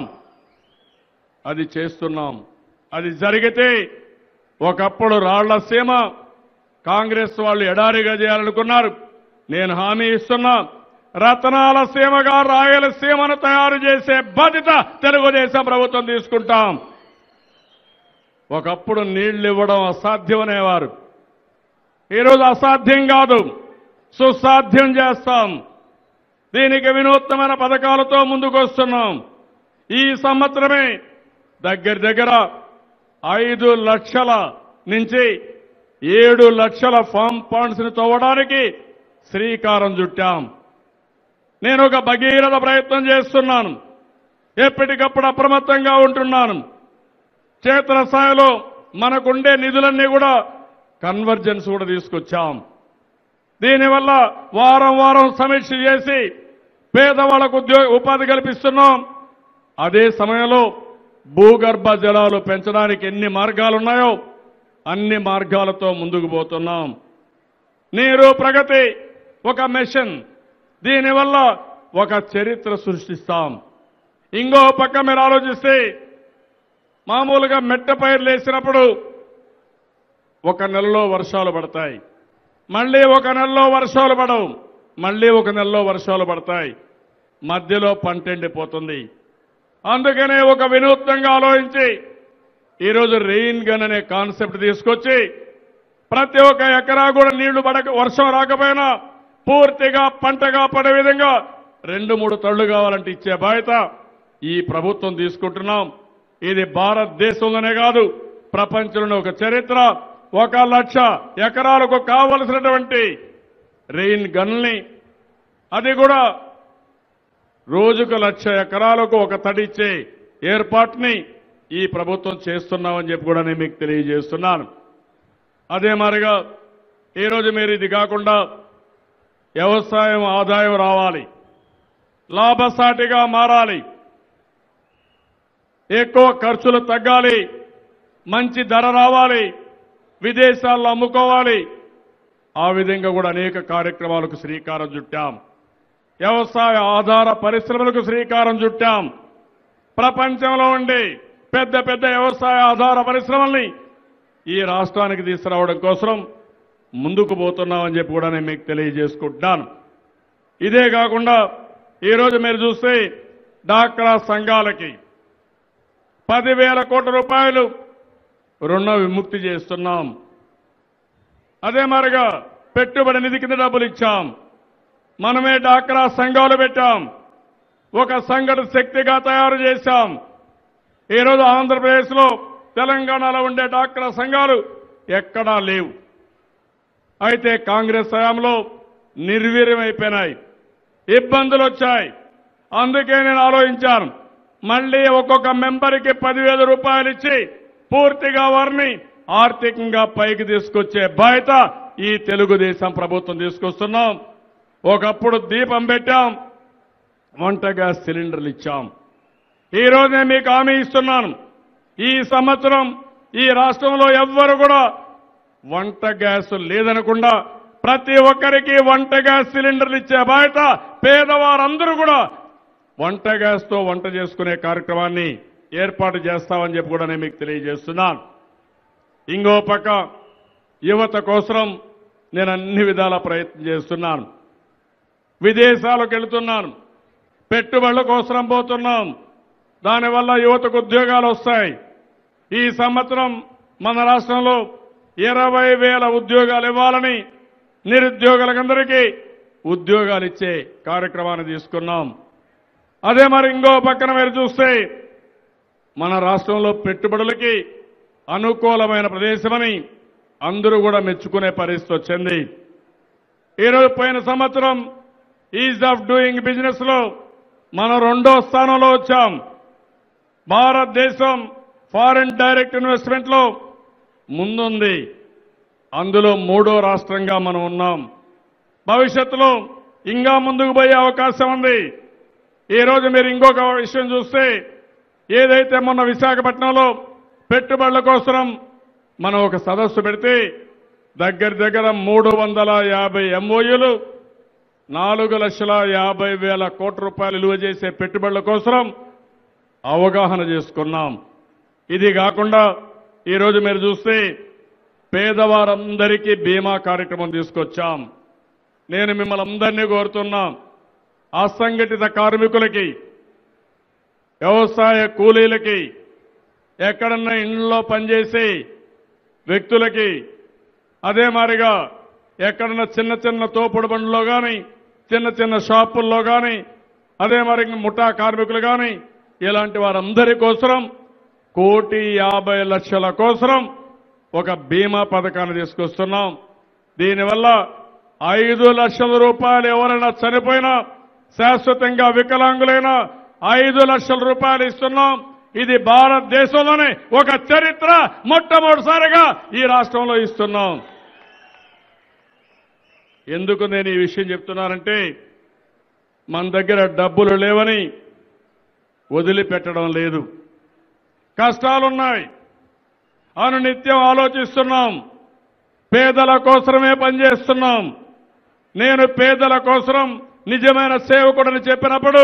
అది చేస్తున్నాం అది జరిగితే ఒకప్పుడు రాళ్ల సీమ కాంగ్రెస్ వాళ్ళు ఎడారిగా చేయాలనుకున్నారు నేను హామీ ఇస్తున్నా రతనాల సీమగా రాయలసీమను తయారు చేసే బాధ్యత తెలుగుదేశం ప్రభుత్వం తీసుకుంటాం ఒకప్పుడు నీళ్లు ఇవ్వడం అసాధ్యమనేవారు ఈరోజు అసాధ్యం కాదు సుసాధ్యం చేస్తాం దీనికి వినూత్నమైన పథకాలతో ముందుకు వస్తున్నాం ఈ సంవత్సరమే దగ్గర దగ్గర ఐదు లక్షల నుంచి ఏడు లక్షల ఫామ్ పాండ్స్ ని తవ్వడానికి శ్రీకారం చుట్టాం నేను ఒక భగీరథ ప్రయత్నం చేస్తున్నాను ఎప్పటికప్పుడు అప్రమత్తంగా ఉంటున్నాను క్షేత్రస్థాయిలో మనకుండే నిధులన్నీ కూడా కన్వర్జెన్స్ కూడా తీసుకొచ్చాం దీనివల్ల వారం వారం సమీక్ష చేసి పేదవాళ్లకు ఉద్యోగ ఉపాధి కల్పిస్తున్నాం అదే సమయంలో భూగర్భ జలాలు పెంచడానికి ఎన్ని మార్గాలు ఉన్నాయో అన్ని మార్గాలతో ముందుకు పోతున్నాం నీరు ప్రగతి ఒక మిషన్ దీనివల్ల ఒక చరిత్ర సృష్టిస్తాం ఇంకో పక్క మీరు ఆలోచిస్తే మామూలుగా మెట్ట పైర్లు వేసినప్పుడు ఒక నెలలో వర్షాలు పడతాయి మళ్ళీ ఒక నెలలో వర్షాలు పడవు మళ్ళీ ఒక నెలలో వర్షాలు పడతాయి మధ్యలో పంట ఎండిపోతుంది అందుకనే ఒక వినూత్నంగా ఆలోచించి ఈరోజు రెయిన్ గన్ అనే కాన్సెప్ట్ తీసుకొచ్చి ప్రతి ఒక్క ఎకరా కూడా నీళ్లు పడక వర్షం రాకపోయినా పూర్తిగా పంటగా పడే విధంగా రెండు మూడు తళ్ళు కావాలంటే ఇచ్చే బాధ్యత ఈ ప్రభుత్వం తీసుకుంటున్నాం ఇది భారతదేశంలోనే కాదు ప్రపంచంలోనే ఒక చరిత్ర ఒక లక్ష ఎకరాలకు కావలసినటువంటి రెయిన్ గన్ల్ని అది కూడా రోజుకు లక్ష ఎకరాలకు ఒక తడిచ్చే ఏర్పాటుని ఈ ప్రభుత్వం చేస్తున్నామని చెప్పి కూడా నేను మీకు తెలియజేస్తున్నాను అదే మాదిరిగా ఈరోజు మీరు ఇది కాకుండా వ్యవసాయం ఆదాయం రావాలి లాభసాటిగా మారాలి ఎక్కువ ఖర్చులు తగ్గాలి మంచి ధర రావాలి విదేశాల్లో అమ్ముకోవాలి ఆ విధంగా కూడా అనేక కార్యక్రమాలకు శ్రీకారం చుట్టాం వ్యవసాయ ఆధార పరిశ్రమలకు శ్రీకారం చుట్టాం ప్రపంచంలో ఉండే పెద్ద పెద్ద వ్యవసాయ ఆధార పరిశ్రమల్ని ఈ రాష్ట్రానికి తీసుకురావడం కోసం ముందుకు పోతున్నామని చెప్పి కూడా నేను మీకు తెలియజేసుకుంటున్నాను ఇదే కాకుండా ఈరోజు మీరు చూస్తే డాక్రా సంఘాలకి పదివేల కోట్ల రూపాయలు రుణ విముక్తి చేస్తున్నాం అదే మరిగా పెట్టుబడి నిధి కింద డబ్బులు ఇచ్చాం మనమే డాక్రా సంఘాలు పెట్టాం ఒక సంఘట శక్తిగా తయారు చేశాం ఈరోజు ఆంధ్రప్రదేశ్లో తెలంగాణలో ఉండే డాక్రా సంఘాలు ఎక్కడా లేవు అయితే కాంగ్రెస్ హయాంలో నిర్వీర్యమైపోయినాయి ఇబ్బందులు వచ్చాయి అందుకే నేను ఆలోచించాను మళ్ళీ ఒక్కొక్క మెంబర్కి పదివేల రూపాయలు ఇచ్చి పూర్తిగా వారిని ఆర్థికంగా పైకి తీసుకొచ్చే బాధ్యత ఈ తెలుగుదేశం ప్రభుత్వం తీసుకొస్తున్నాం ఒకప్పుడు దీపం పెట్టాం వంట గ్యాస్ సిలిండర్లు ఇచ్చాం ఈ రోజు నేను మీకు హామీ ఇస్తున్నాను ఈ సంవత్సరం ఈ రాష్ట్రంలో ఎవ్వరు కూడా వంట గ్యాస్ లేదనకుండా ప్రతి ఒక్కరికి వంట గ్యాస్ సిలిండర్లు ఇచ్చే బాధ్యత పేదవారందరూ కూడా వంట గ్యాస్ తో వంట చేసుకునే కార్యక్రమాన్ని ఏర్పాటు చేస్తామని చెప్పి కూడా నేను మీకు తెలియజేస్తున్నాను ఇంకో పక్క యువత కోసం నేను అన్ని విధాల ప్రయత్నం చేస్తున్నాను విదేశాలకు వెళుతున్నాను పెట్టుబడుల కోసం పోతున్నాం దానివల్ల యువతకు ఉద్యోగాలు వస్తాయి ఈ సంవత్సరం మన రాష్ట్రంలో ఇరవై వేల ఉద్యోగాలు ఇవ్వాలని నిరుద్యోగులకందరికీ ఉద్యోగాలు ఇచ్చే కార్యక్రమాన్ని తీసుకున్నాం అదే మరి ఇంకో పక్కన మీరు చూస్తే మన రాష్ట్రంలో పెట్టుబడులకి అనుకూలమైన ప్రదేశమని అందరూ కూడా మెచ్చుకునే పరిస్థితి వచ్చింది ఈరోజు పోయిన సంవత్సరం ఈజ్ ఆఫ్ డూయింగ్ బిజినెస్ లో మనం రెండో స్థానంలో వచ్చాం భారతదేశం ఫారిన్ డైరెక్ట్ ఇన్వెస్ట్మెంట్ లో ముందుంది అందులో మూడో రాష్ట్రంగా మనం ఉన్నాం భవిష్యత్తులో ఇంకా ముందుకు పోయే అవకాశం ఉంది ఈ రోజు మీరు ఇంకొక విషయం చూస్తే ఏదైతే మొన్న విశాఖపట్నంలో పెట్టుబడుల కోసం మనం ఒక సదస్సు పెడితే దగ్గర దగ్గర మూడు వందల యాభై ఎంఓయూలు నాలుగు లక్షల యాభై వేల కోట్ల రూపాయలు విలువ చేసే పెట్టుబడుల కోసం అవగాహన చేసుకున్నాం ఇది కాకుండా ఈరోజు మీరు చూస్తే పేదవారందరికీ బీమా కార్యక్రమం తీసుకొచ్చాం నేను మిమ్మల్ని అందరినీ కోరుతున్నా అసంఘటిత కార్మికులకి వ్యవసాయ కూలీలకి ఎక్కడన్నా ఇంట్లో పనిచేసే వ్యక్తులకి అదే మాదిరిగా ఎక్కడన్నా చిన్న చిన్న తోపుడు బండ్లో కానీ చిన్న చిన్న షాపుల్లో కానీ అదే మరి ముఠా కార్మికులు కానీ ఇలాంటి వారందరి కోసం కోటి యాభై లక్షల కోసం ఒక బీమా పథకాన్ని తీసుకొస్తున్నాం దీనివల్ల ఐదు లక్షల రూపాయలు ఎవరైనా చనిపోయినా శాశ్వతంగా వికలాంగులైనా ఐదు లక్షల రూపాయలు ఇస్తున్నాం ఇది భారతదేశంలోనే ఒక చరిత్ర మొట్టమొదటిసారిగా ఈ రాష్ట్రంలో ఇస్తున్నాం ఎందుకు నేను ఈ విషయం చెప్తున్నానంటే మన దగ్గర డబ్బులు లేవని వదిలిపెట్టడం లేదు కష్టాలున్నాయి అను నిత్యం ఆలోచిస్తున్నాం పేదల కోసమే పనిచేస్తున్నాం నేను పేదల కోసం నిజమైన సేవకుడని చెప్పినప్పుడు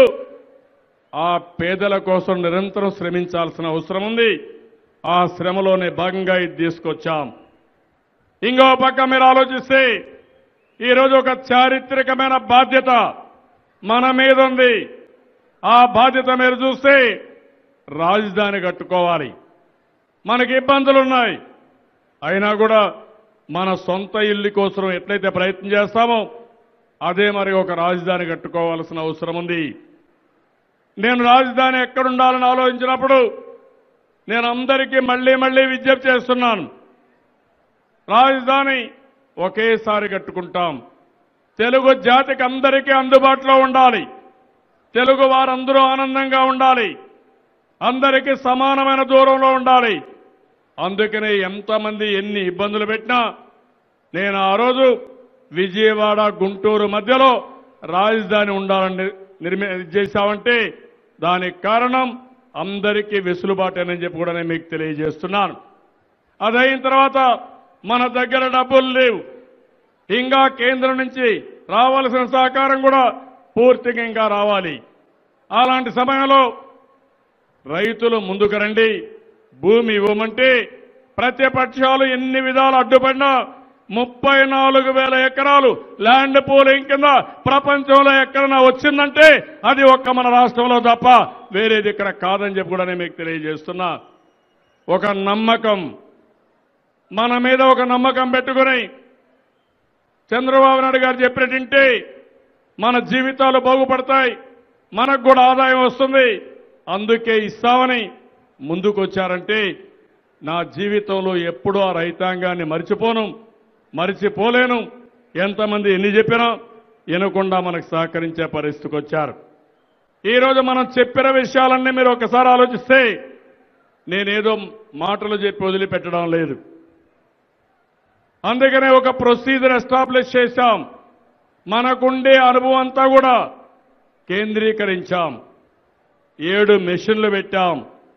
ఆ పేదల కోసం నిరంతరం శ్రమించాల్సిన అవసరం ఉంది ఆ శ్రమలోనే భాగంగా ఇది తీసుకొచ్చాం ఇంకో పక్క మీరు ఆలోచిస్తే ఈరోజు ఒక చారిత్రకమైన బాధ్యత మన మీద ఉంది ఆ బాధ్యత మీరు చూస్తే రాజధాని కట్టుకోవాలి మనకి ఇబ్బందులున్నాయి అయినా కూడా మన సొంత ఇల్లు కోసం ఎట్లయితే ప్రయత్నం చేస్తామో అదే మరి ఒక రాజధాని కట్టుకోవాల్సిన అవసరం ఉంది నేను రాజధాని ఎక్కడుండాలని ఆలోచించినప్పుడు నేను అందరికీ మళ్లీ మళ్లీ విజ్ఞప్తి చేస్తున్నాను రాజధాని ఒకేసారి కట్టుకుంటాం తెలుగు జాతికి అందరికీ అందుబాటులో ఉండాలి తెలుగు వారందరూ ఆనందంగా ఉండాలి అందరికీ సమానమైన దూరంలో ఉండాలి అందుకనే ఎంతమంది ఎన్ని ఇబ్బందులు పెట్టినా నేను ఆ రోజు విజయవాడ గుంటూరు మధ్యలో రాజధాని ఉండాలని నిర్మి చేశామంటే దానికి కారణం అందరికీ వెసులుబాటేనని చెప్పి కూడా నేను మీకు తెలియజేస్తున్నాను అదైన తర్వాత మన దగ్గర డబ్బులు లేవు ఇంకా కేంద్రం నుంచి రావాల్సిన సహకారం కూడా పూర్తిగా ఇంకా రావాలి అలాంటి సమయంలో రైతులు ముందుకు రండి భూమి ఇవ్వమంటే ప్రతిపక్షాలు ఎన్ని విధాలు అడ్డుపడినా ముప్పై నాలుగు వేల ఎకరాలు ల్యాండ్ పూలింగ్ కింద ప్రపంచంలో ఎక్కడైనా వచ్చిందంటే అది ఒక్క మన రాష్ట్రంలో తప్ప వేరేది ఇక్కడ కాదని చెప్పి కూడా నేను మీకు తెలియజేస్తున్నా ఒక నమ్మకం మన మీద ఒక నమ్మకం పెట్టుకుని చంద్రబాబు నాయుడు గారు చెప్పినట్టుంటే మన జీవితాలు బాగుపడతాయి మనకు కూడా ఆదాయం వస్తుంది అందుకే ఇస్తామని ముందుకొచ్చారంటే నా జీవితంలో ఎప్పుడూ ఆ రైతాంగాన్ని మర్చిపోను మరిచిపోలేను ఎంతమంది ఎన్ని చెప్పినా వినకుండా మనకు సహకరించే పరిస్థితికి వచ్చారు ఈరోజు మనం చెప్పిన విషయాలన్నీ మీరు ఒకసారి ఆలోచిస్తే నేనేదో మాటలు చెప్పి వదిలిపెట్టడం లేదు అందుకనే ఒక ప్రొసీజర్ ఎస్టాబ్లిష్ చేశాం మనకుండే అనుభవం అంతా కూడా కేంద్రీకరించాం ఏడు మెషిన్లు పెట్టాం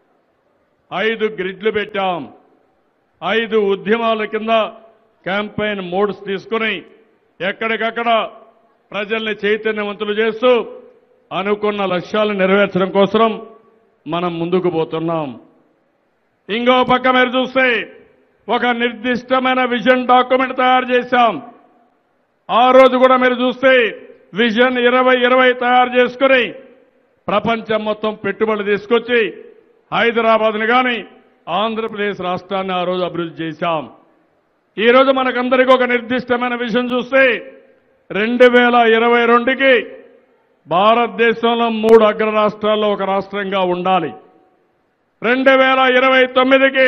ఐదు గ్రిడ్లు పెట్టాం ఐదు ఉద్యమాల కింద క్యాంపెయిన్ మోడ్స్ తీసుకుని ఎక్కడికక్కడ ప్రజల్ని చైతన్యవంతులు చేస్తూ అనుకున్న లక్ష్యాలను నెరవేర్చడం కోసం మనం ముందుకు పోతున్నాం ఇంకో పక్క మీరు చూస్తే ఒక నిర్దిష్టమైన విజన్ డాక్యుమెంట్ తయారు చేశాం ఆ రోజు కూడా మీరు చూస్తే విజన్ ఇరవై ఇరవై తయారు చేసుకుని ప్రపంచం మొత్తం పెట్టుబడులు తీసుకొచ్చి హైదరాబాద్ని కానీ ఆంధ్రప్రదేశ్ రాష్ట్రాన్ని ఆ రోజు అభివృద్ధి చేశాం ఈ రోజు మనకందరికీ ఒక నిర్దిష్టమైన విషయం చూస్తే రెండు వేల ఇరవై రెండుకి భారతదేశంలో మూడు అగ్ర రాష్ట్రాల్లో ఒక రాష్ట్రంగా ఉండాలి రెండు వేల ఇరవై తొమ్మిదికి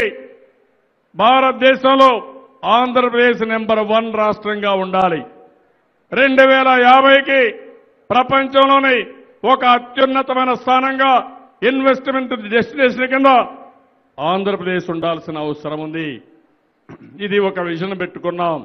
భారతదేశంలో ఆంధ్రప్రదేశ్ నెంబర్ వన్ రాష్ట్రంగా ఉండాలి రెండు వేల యాభైకి ప్రపంచంలోని ఒక అత్యున్నతమైన స్థానంగా ఇన్వెస్ట్మెంట్ డెస్టినేషన్ కింద ఆంధ్రప్రదేశ్ ఉండాల్సిన అవసరం ఉంది ఇది ఒక విజన్ పెట్టుకున్నాం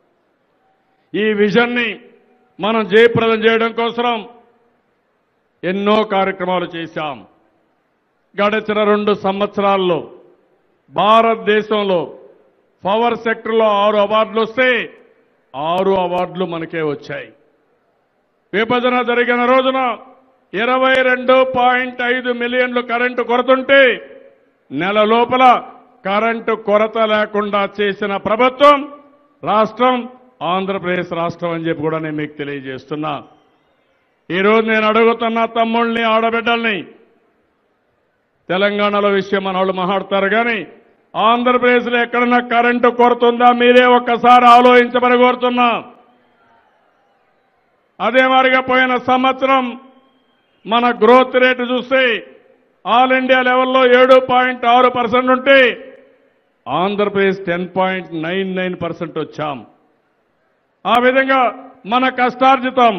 ఈ విజన్ని మనం జయప్రదం చేయడం కోసం ఎన్నో కార్యక్రమాలు చేశాం గడిచిన రెండు సంవత్సరాల్లో భారతదేశంలో పవర్ సెక్టర్లో ఆరు అవార్డులు వస్తే ఆరు అవార్డులు మనకే వచ్చాయి విభజన జరిగిన రోజున ఇరవై రెండు పాయింట్ ఐదు మిలియన్లు కరెంటు కొరతుంటే నెల లోపల కరెంటు కొరత లేకుండా చేసిన ప్రభుత్వం రాష్ట్రం ఆంధ్రప్రదేశ్ రాష్ట్రం అని చెప్పి కూడా నేను మీకు తెలియజేస్తున్నా ఈరోజు నేను అడుగుతున్న తమ్ముళ్ళని ఆడబిడ్డల్ని తెలంగాణలో విషయం మన వాళ్ళు మాట్లాడతారు కానీ ఆంధ్రప్రదేశ్లో ఎక్కడన్నా కరెంటు కొరత ఉందా మీరే ఒక్కసారి ఆలోచించమని కోరుతున్నా అదే మాదిరిగా పోయిన సంవత్సరం మన గ్రోత్ రేటు చూస్తే ఆల్ ఇండియా లెవెల్లో ఏడు పాయింట్ ఆరు పర్సెంట్ ఉంటే Andhra Pradesh ten point nine nine percent వచ్చాం ఆ విధంగా మన కష్టార్జితం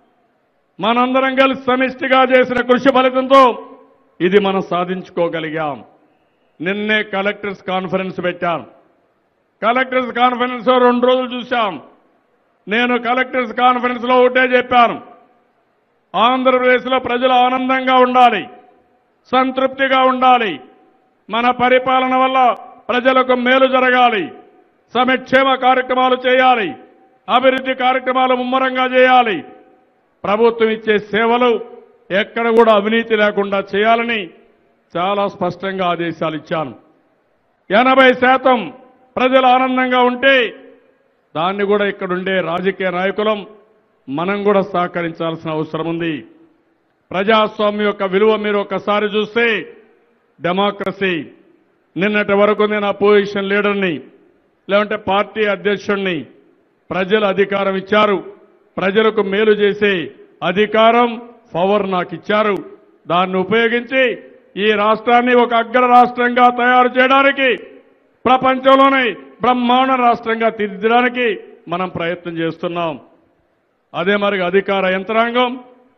మనందరం కలిసి సమిష్టిగా చేసిన కృషి ఫలితంతో ఇది మనం సాధించుకోగలిగాం నిన్నే కలెక్టర్స్ కాన్ఫరెన్స్ పెట్టాం కలెక్టర్స్ కాన్ఫరెన్స్ రెండు రోజులు చూశాం నేను కలెక్టర్స్ కాన్ఫరెన్స్ లో ఒకటే చెప్పాను ఆంధ్రప్రదేశ్లో ప్రజలు ఆనందంగా ఉండాలి సంతృప్తిగా ఉండాలి మన పరిపాలన వల్ల ప్రజలకు మేలు జరగాలి సమిక్షేమ కార్యక్రమాలు చేయాలి అభివృద్ధి కార్యక్రమాలు ముమ్మరంగా చేయాలి ప్రభుత్వం ఇచ్చే సేవలు ఎక్కడ కూడా అవినీతి లేకుండా చేయాలని చాలా స్పష్టంగా ఆదేశాలు ఇచ్చాను ఎనభై శాతం ప్రజలు ఆనందంగా ఉంటే దాన్ని కూడా ఇక్కడుండే రాజకీయ నాయకులం మనం కూడా సహకరించాల్సిన అవసరం ఉంది ప్రజాస్వామ్యం యొక్క విలువ మీరు ఒకసారి చూస్తే డెమోక్రసీ నిన్నటి వరకు నేను అపోజిషన్ లీడర్ని లేదంటే పార్టీ అధ్యక్షుడిని ప్రజలు అధికారం ఇచ్చారు ప్రజలకు మేలు చేసే అధికారం పవర్ నాకు ఇచ్చారు దాన్ని ఉపయోగించి ఈ రాష్ట్రాన్ని ఒక అగ్ర రాష్ట్రంగా తయారు చేయడానికి ప్రపంచంలోనే బ్రహ్మాండ రాష్ట్రంగా తీర్చడానికి మనం ప్రయత్నం చేస్తున్నాం అదే మరి అధికార యంత్రాంగం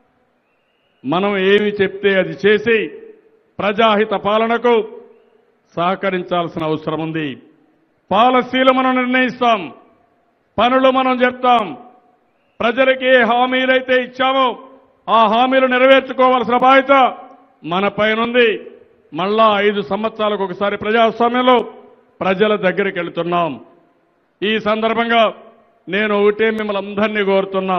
మనం ఏమి చెప్తే అది చేసి ప్రజాహిత పాలనకు సహకరించాల్సిన అవసరం ఉంది పాలసీలు మనం నిర్ణయిస్తాం పనులు మనం చెప్తాం ప్రజలకి ఏ హామీలైతే ఇచ్చామో ఆ హామీలు నెరవేర్చుకోవాల్సిన బాధ్యత మన పైనుంది మళ్ళా ఐదు సంవత్సరాలకు ఒకసారి ప్రజాస్వామ్యంలో ప్రజల దగ్గరికి వెళుతున్నాం ఈ సందర్భంగా నేను ఒకటే మిమ్మల్ని అందరినీ కోరుతున్నా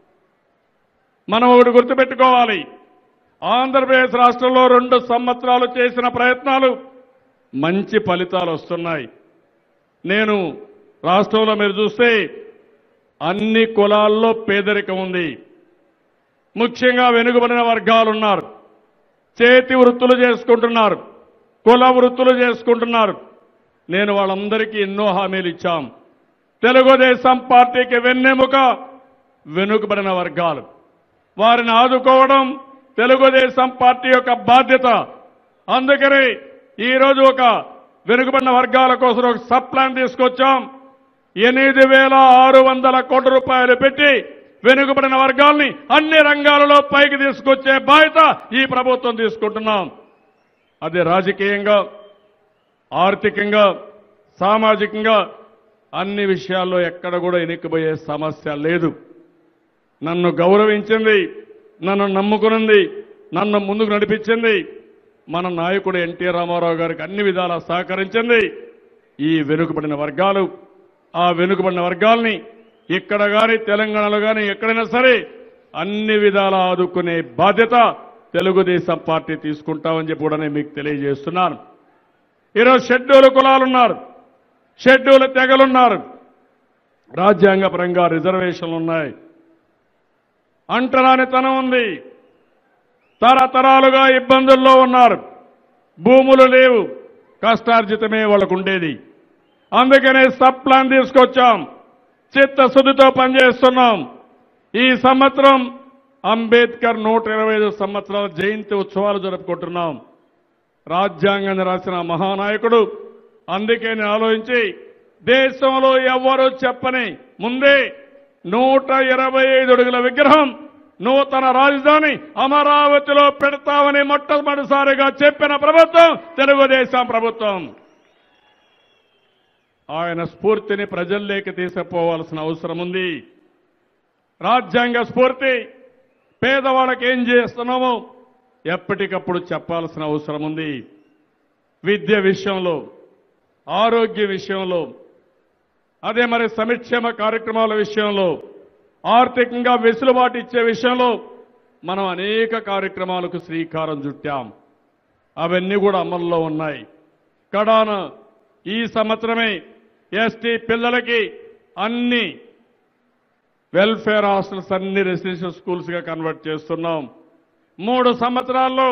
మనం ఒకటి గుర్తుపెట్టుకోవాలి ఆంధ్రప్రదేశ్ రాష్ట్రంలో రెండు సంవత్సరాలు చేసిన ప్రయత్నాలు మంచి ఫలితాలు వస్తున్నాయి నేను రాష్ట్రంలో మీరు చూస్తే అన్ని కులాల్లో పేదరికం ఉంది ముఖ్యంగా వెనుకబడిన వర్గాలు ఉన్నారు చేతి వృత్తులు చేసుకుంటున్నారు కుల వృత్తులు చేసుకుంటున్నారు నేను వాళ్ళందరికీ ఎన్నో హామీలు ఇచ్చాం తెలుగుదేశం పార్టీకి వెన్నెముక వెనుకబడిన వర్గాలు వారిని ఆదుకోవడం తెలుగుదేశం పార్టీ యొక్క బాధ్యత అందుకని ఈరోజు ఒక వెనుకబడిన వర్గాల కోసం ఒక సబ్ ప్లాన్ తీసుకొచ్చాం ఎనిమిది వేల ఆరు వందల కోట్ల రూపాయలు పెట్టి వెనుకబడిన వర్గాల్ని అన్ని రంగాలలో పైకి తీసుకొచ్చే బాధ్యత ఈ ప్రభుత్వం తీసుకుంటున్నాం అది రాజకీయంగా ఆర్థికంగా సామాజికంగా అన్ని విషయాల్లో ఎక్కడ కూడా ఎన్నికబోయే సమస్య లేదు నన్ను గౌరవించింది నన్ను నమ్ముకునింది నన్ను ముందుకు నడిపించింది మన నాయకుడు ఎన్టీ రామారావు గారికి అన్ని విధాలా సహకరించింది ఈ వెనుకబడిన వర్గాలు ఆ వెనుకబడిన వర్గాల్ని ఇక్కడ గాని తెలంగాణలో గాని ఎక్కడైనా సరే అన్ని విధాలా ఆదుకునే బాధ్యత తెలుగుదేశం పార్టీ తీసుకుంటామని చెప్పి కూడా నేను మీకు తెలియజేస్తున్నాను ఈరోజు షెడ్యూల్ కులాలున్నారు షెడ్యూల్ తెగలున్నారు రాజ్యాంగపరంగా రిజర్వేషన్లు ఉన్నాయి అంటరానితనం ఉంది తరతరాలుగా ఇబ్బందుల్లో ఉన్నారు భూములు లేవు కష్టార్జితమే వాళ్ళకు ఉండేది అందుకనే సబ్ ప్లాన్ తీసుకొచ్చాం చిత్తశుద్ధితో పనిచేస్తున్నాం ఈ సంవత్సరం అంబేద్కర్ నూట ఇరవై ఐదు సంవత్సరాల జయంతి ఉత్సవాలు జరుపుకుంటున్నాం రాజ్యాంగాన్ని రాసిన మహానాయకుడు అందుకే నేను ఆలోచించి దేశంలో ఎవ్వరూ చెప్పని ముందే నూట ఇరవై ఐదు అడుగుల విగ్రహం నూతన రాజధాని అమరావతిలో పెడతామని మొట్టమొదటిసారిగా చెప్పిన ప్రభుత్వం తెలుగుదేశం ప్రభుత్వం ఆయన స్ఫూర్తిని ప్రజల్లోకి తీసుకుపోవాల్సిన అవసరం ఉంది రాజ్యాంగ స్ఫూర్తి పేదవాళ్ళకి ఏం చేస్తున్నామో ఎప్పటికప్పుడు చెప్పాల్సిన అవసరం ఉంది విద్య విషయంలో ఆరోగ్య విషయంలో అదే మరి సంక్షేమ కార్యక్రమాల విషయంలో ఆర్థికంగా వెసులుబాటు ఇచ్చే విషయంలో మనం అనేక కార్యక్రమాలకు శ్రీకారం చుట్టాం అవన్నీ కూడా అమల్లో ఉన్నాయి కడాన ఈ సంవత్సరమే ఎస్టీ పిల్లలకి అన్ని వెల్ఫేర్ హాస్టల్స్ అన్ని రెసిడెన్షియల్ స్కూల్స్ గా కన్వర్ట్ చేస్తున్నాం మూడు సంవత్సరాల్లో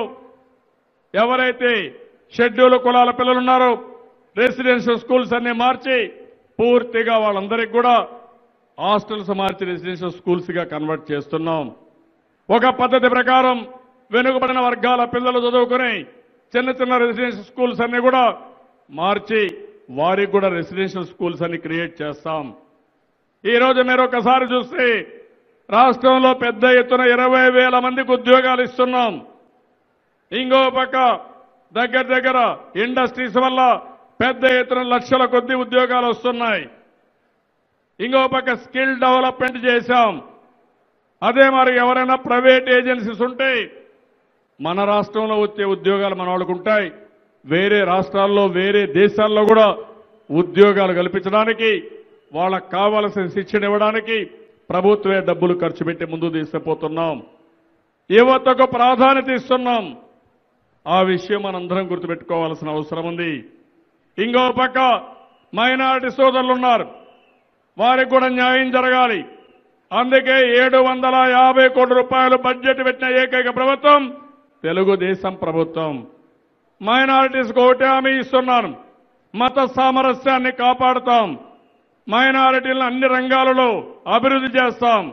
ఎవరైతే షెడ్యూల్ కులాల పిల్లలు ఉన్నారో రెసిడెన్షియల్ స్కూల్స్ అన్ని మార్చి పూర్తిగా వాళ్ళందరికీ కూడా హాస్టల్స్ మార్చి రెసిడెన్షియల్ స్కూల్స్ గా కన్వర్ట్ చేస్తున్నాం ఒక పద్ధతి ప్రకారం వెనుకబడిన వర్గాల పిల్లలు చదువుకుని చిన్న చిన్న రెసిడెన్షియల్ స్కూల్స్ అన్ని కూడా మార్చి వారికి కూడా రెసిడెన్షియల్ స్కూల్స్ అన్ని క్రియేట్ చేస్తాం ఈ రోజు మీరు ఒకసారి చూస్తే రాష్ట్రంలో పెద్ద ఎత్తున ఇరవై వేల మందికి ఉద్యోగాలు ఇస్తున్నాం ఇంకో పక్క దగ్గర దగ్గర ఇండస్ట్రీస్ వల్ల పెద్ద ఎత్తున లక్షల కొద్ది ఉద్యోగాలు వస్తున్నాయి ఇంకో పక్క స్కిల్ డెవలప్మెంట్ చేశాం అదే మరి ఎవరైనా ప్రైవేట్ ఏజెన్సీస్ ఉంటే మన రాష్ట్రంలో వచ్చే ఉద్యోగాలు మన వాళ్ళకు ఉంటాయి వేరే రాష్ట్రాల్లో వేరే దేశాల్లో కూడా ఉద్యోగాలు కల్పించడానికి వాళ్ళకు కావలసిన శిక్షణ ఇవ్వడానికి ప్రభుత్వమే డబ్బులు ఖర్చు పెట్టి ముందు తీసుకుపోతున్నాం యువతకు ప్రాధాన్యత ఇస్తున్నాం ఆ విషయం మనందరం గుర్తుపెట్టుకోవాల్సిన అవసరం ఉంది ఇంకో పక్క మైనారిటీ సోదరులు ఉన్నారు వారికి కూడా న్యాయం జరగాలి అందుకే ఏడు వందల యాభై కోట్ల రూపాయలు బడ్జెట్ పెట్టిన ఏకైక ప్రభుత్వం తెలుగుదేశం ప్రభుత్వం మైనారిటీస్కి ఒకటే హామీ ఇస్తున్నాను మత సామరస్యాన్ని కాపాడుతాం మైనారిటీలను అన్ని రంగాలలో అభివృద్ధి చేస్తాం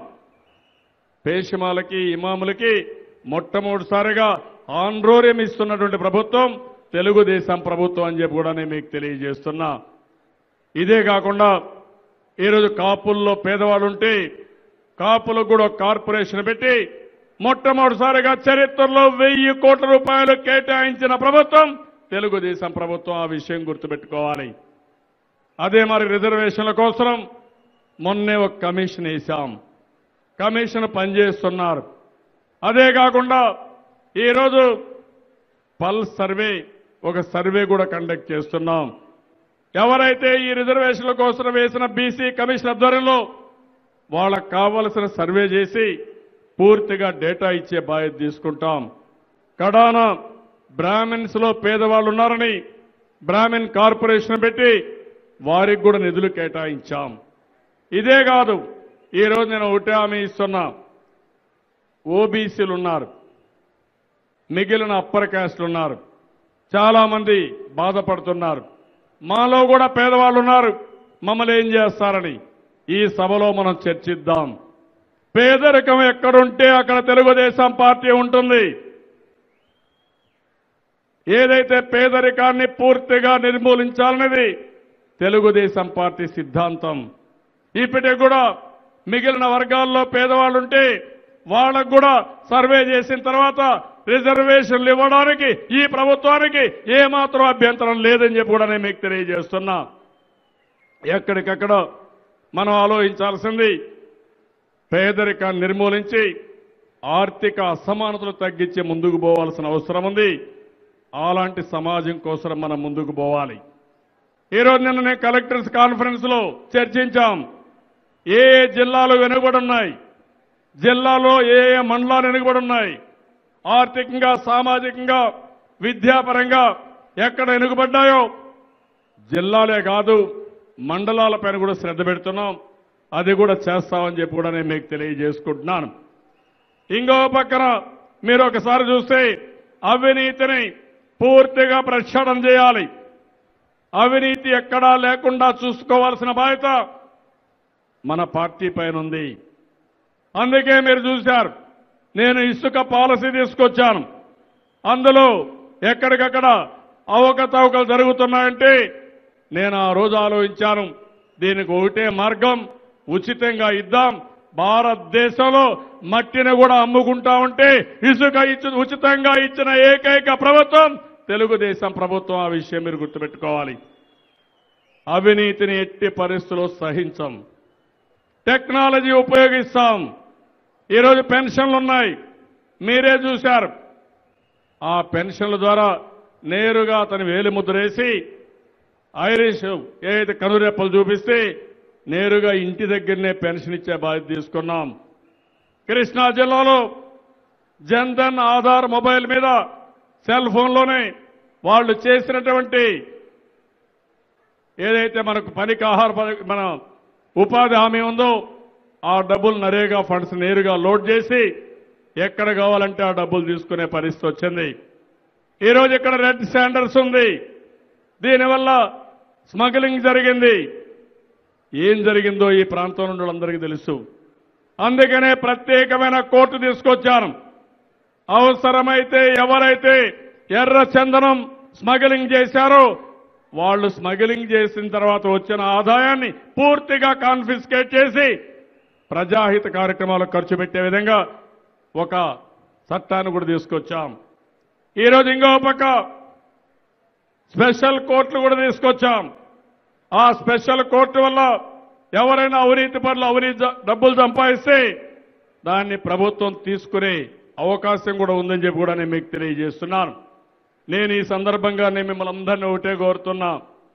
పేషమాలకి ఇమాములకి మొట్టమొదటిసారిగా ఆంధ్రోర్యం ఇస్తున్నటువంటి ప్రభుత్వం తెలుగుదేశం ప్రభుత్వం అని చెప్పి కూడా నేను మీకు తెలియజేస్తున్నా ఇదే కాకుండా ఈరోజు కాపుల్లో పేదవాళ్ళు ఉంటే కాపులకు కూడా ఒక కార్పొరేషన్ పెట్టి మొట్టమొదటిసారిగా చరిత్రలో వెయ్యి కోట్ల రూపాయలు కేటాయించిన ప్రభుత్వం తెలుగుదేశం ప్రభుత్వం ఆ విషయం గుర్తుపెట్టుకోవాలి అదే మరి రిజర్వేషన్ల కోసం మొన్నే ఒక కమిషన్ వేశాం కమిషన్ పనిచేస్తున్నారు అదే కాకుండా ఈరోజు పల్స్ సర్వే ఒక సర్వే కూడా కండక్ట్ చేస్తున్నాం ఎవరైతే ఈ రిజర్వేషన్ల కోసం వేసిన బీసీ కమిషన్ ఆధ్వర్యంలో వాళ్ళకు కావలసిన సర్వే చేసి పూర్తిగా డేటా ఇచ్చే బాధ్యత తీసుకుంటాం కడాన బ్రాహ్మిన్స్ లో పేదవాళ్ళు ఉన్నారని బ్రాహ్మిన్ కార్పొరేషన్ పెట్టి వారికి కూడా నిధులు కేటాయించాం ఇదే కాదు ఈరోజు నేను ఒకటే హామీ ఇస్తున్నా ఓబీసీలు ఉన్నారు మిగిలిన అప్పర్ క్యాస్ట్లు ఉన్నారు చాలా మంది బాధపడుతున్నారు మాలో కూడా పేదవాళ్ళు ఉన్నారు మమ్మల్ని ఏం చేస్తారని ఈ సభలో మనం చర్చిద్దాం పేదరికం ఎక్కడుంటే అక్కడ తెలుగుదేశం పార్టీ ఉంటుంది ఏదైతే పేదరికాన్ని పూర్తిగా నిర్మూలించాలనేది తెలుగుదేశం పార్టీ సిద్ధాంతం ఇప్పటికి కూడా మిగిలిన వర్గాల్లో పేదవాళ్ళుంటే వాళ్ళకు కూడా సర్వే చేసిన తర్వాత రిజర్వేషన్లు ఇవ్వడానికి ఈ ప్రభుత్వానికి ఏమాత్రం అభ్యంతరం లేదని చెప్పి కూడా నేను మీకు తెలియజేస్తున్నా ఎక్కడికక్కడ మనం ఆలోచించాల్సింది పేదరికాన్ని నిర్మూలించి ఆర్థిక అసమానతలు తగ్గించి ముందుకు పోవాల్సిన అవసరం ఉంది అలాంటి సమాజం కోసం మనం ముందుకు పోవాలి ఈరోజు నిన్న నేను కలెక్టర్స్ కాన్ఫరెన్స్ లో చర్చించాం ఏ ఏ జిల్లాలు వెనుకబడి ఉన్నాయి జిల్లాలో ఏ ఏ మండలాలు వెనుకబడి ఉన్నాయి ఆర్థికంగా సామాజికంగా విద్యాపరంగా ఎక్కడ వెనుకబడ్డాయో జిల్లాలే కాదు మండలాలపైన కూడా శ్రద్ధ పెడుతున్నాం అది కూడా చేస్తామని చెప్పి కూడా నేను మీకు తెలియజేసుకుంటున్నాను ఇంకో పక్కన మీరు ఒకసారి చూస్తే అవినీతిని పూర్తిగా ప్రక్షాళన చేయాలి అవినీతి ఎక్కడా లేకుండా చూసుకోవాల్సిన బాధ్యత మన పార్టీ పైన ఉంది అందుకే మీరు చూశారు నేను ఇసుక పాలసీ తీసుకొచ్చాను అందులో ఎక్కడికక్కడ అవకతవకలు జరుగుతున్నాయంటే నేను ఆ రోజు ఆలోచించాను దీనికి ఒకటే మార్గం ఉచితంగా ఇద్దాం భారతదేశంలో మట్టిని కూడా అమ్ముకుంటా ఉంటే ఇసుక ఇచ్చి ఉచితంగా ఇచ్చిన ఏకైక ప్రభుత్వం తెలుగుదేశం ప్రభుత్వం ఆ విషయం మీరు గుర్తుపెట్టుకోవాలి అవినీతిని ఎట్టి పరిస్థితుల్లో సహించం టెక్నాలజీ ఉపయోగిస్తాం ఈరోజు పెన్షన్లు ఉన్నాయి మీరే చూశారు ఆ పెన్షన్ల ద్వారా నేరుగా అతని వేలి ముద్రేసి ఐరిష్ ఏదైతే కనురెప్పలు చూపిస్తే నేరుగా ఇంటి దగ్గరనే పెన్షన్ ఇచ్చే బాధ్యత తీసుకున్నాం కృష్ణా జిల్లాలో జన్ధన్ ఆధార్ మొబైల్ మీద సెల్ ఫోన్లోనే వాళ్ళు చేసినటువంటి ఏదైతే మనకు పనికి ఆహార పథకం- మన ఉపాధి హామీ ఉందో ఆ డబ్బులు నరేగా ఫండ్స్ నేరుగా లోడ్ చేసి ఎక్కడ కావాలంటే ఆ డబ్బులు తీసుకునే పరిస్థితి వచ్చింది ఈరోజు ఇక్కడ రెడ్ స్టాండర్డ్స్ ఉంది దీనివల్ల స్మగ్లింగ్ జరిగింది ఏం జరిగిందో ఈ ప్రాంతం నుండి వాళ్ళందరికీ తెలుసు అందుకనే ప్రత్యేకమైన కోర్టు తీసుకొచ్చాను అవసరమైతే ఎవరైతే ఎర్ర చందనం స్మగ్లింగ్ చేశారో వాళ్ళు స్మగ్లింగ్ చేసిన తర్వాత వచ్చిన ఆదాయాన్ని పూర్తిగా కాన్ఫిస్కేట్ చేసి ప్రజాహిత కార్యక్రమాలకు ఖర్చు పెట్టే విధంగా ఒక చట్టాన్ని కూడా తీసుకొచ్చాం ఈరోజు ఇంకో పక్క స్పెషల్ కోర్టులు కూడా తీసుకొచ్చాం ఆ స్పెషల్ కోర్టు వల్ల ఎవరైనా అవినీతి పనులు అవినీతి జ- డబ్బులు సంపాదిస్తే దాన్ని ప్రభుత్వం తీసుకునే అవకాశం కూడా ఉందని చెప్పి కూడా నేను మీకు తెలియజేస్తున్నాను నేను ఈ సందర్భంగా నేను మిమ్మల్ని అందరినీ ఒకటే కోరుతున్నా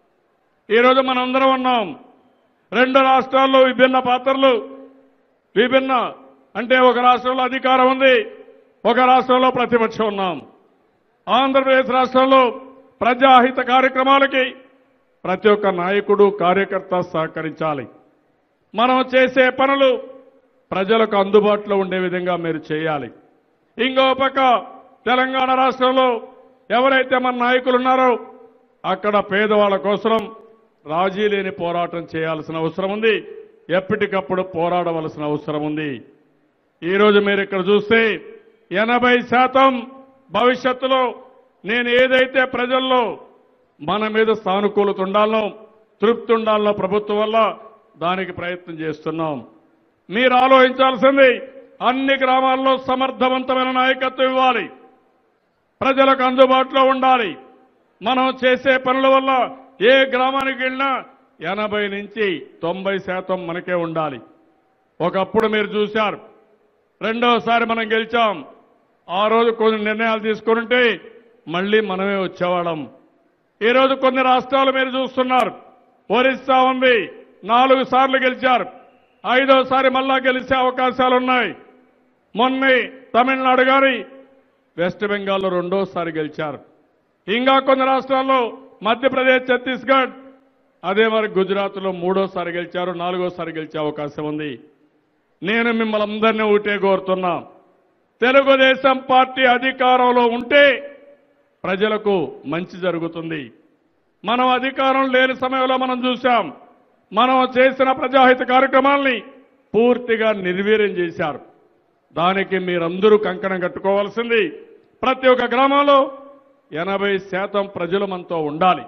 ఈరోజు మనందరం ఉన్నాం రెండు రాష్ట్రాల్లో విభిన్న పాత్రలు విభిన్న అంటే ఒక రాష్ట్రంలో అధికారం ఉంది ఒక రాష్ట్రంలో ప్రతిపక్షం ఉన్నాం ఆంధ్రప్రదేశ్ రాష్ట్రంలో ప్రజాహిత కార్యక్రమాలకి ప్రతి ఒక్క నాయకుడు కార్యకర్త సహకరించాలి మనం చేసే పనులు ప్రజలకు అందుబాటులో ఉండే విధంగా మీరు చేయాలి ఇంకో పక్క తెలంగాణ రాష్ట్రంలో ఎవరైతే మన నాయకులు ఉన్నారో అక్కడ పేదవాళ్ళ కోసం రాజీ లేని పోరాటం చేయాల్సిన అవసరం ఉంది ఎప్పటికప్పుడు పోరాడవలసిన అవసరం ఉంది ఈరోజు మీరు ఇక్కడ చూస్తే ఎనభై శాతం భవిష్యత్తులో నేను ఏదైతే ప్రజల్లో మన మీద సానుకూలత ఉండాలనో తృప్తి ఉండాలనో ప్రభుత్వం వల్ల దానికి ప్రయత్నం చేస్తున్నాం మీరు ఆలోచించాల్సింది అన్ని గ్రామాల్లో సమర్థవంతమైన నాయకత్వం ఇవ్వాలి ప్రజలకు అందుబాటులో ఉండాలి మనం చేసే పనుల వల్ల ఏ గ్రామానికి వెళ్ళినా ఎనభై నుంచి తొంభై శాతం మనకే ఉండాలి ఒకప్పుడు మీరు చూశారు రెండోసారి మనం గెలిచాం ఆ రోజు కొన్ని నిర్ణయాలు తీసుకుంటే మళ్ళీ మనమే వచ్చేవాళ్ళం ఈరోజు కొన్ని రాష్ట్రాలు మీరు చూస్తున్నారు ఒరిస్సా ఉంది నాలుగు సార్లు గెలిచారు ఐదోసారి మళ్ళా గెలిచే అవకాశాలు ఉన్నాయి మొన్నే తమిళనాడు గారి వెస్ట్ బెంగాల్లో రెండోసారి గెలిచారు ఇంకా కొన్ని రాష్ట్రాల్లో మధ్యప్రదేశ్ ఛత్తీస్గఢ్ అదే మరి గుజరాత్లో మూడోసారి గెలిచారు నాలుగోసారి గెలిచే అవకాశం ఉంది నేను మిమ్మల్ని అందరినీ ఒకటే కోరుతున్నా తెలుగుదేశం పార్టీ అధికారంలో ఉంటే ప్రజలకు మంచి జరుగుతుంది మనం అధికారం లేని సమయంలో మనం చూశాం మనం చేసిన ప్రజాహిత కార్యక్రమాల్ని పూర్తిగా నిర్వీర్యం చేశారు దానికి మీరందరూ కంకణం కట్టుకోవాల్సింది ప్రతి ఒక్క గ్రామంలో ఎనభై శాతం ప్రజలు మనతో ఉండాలి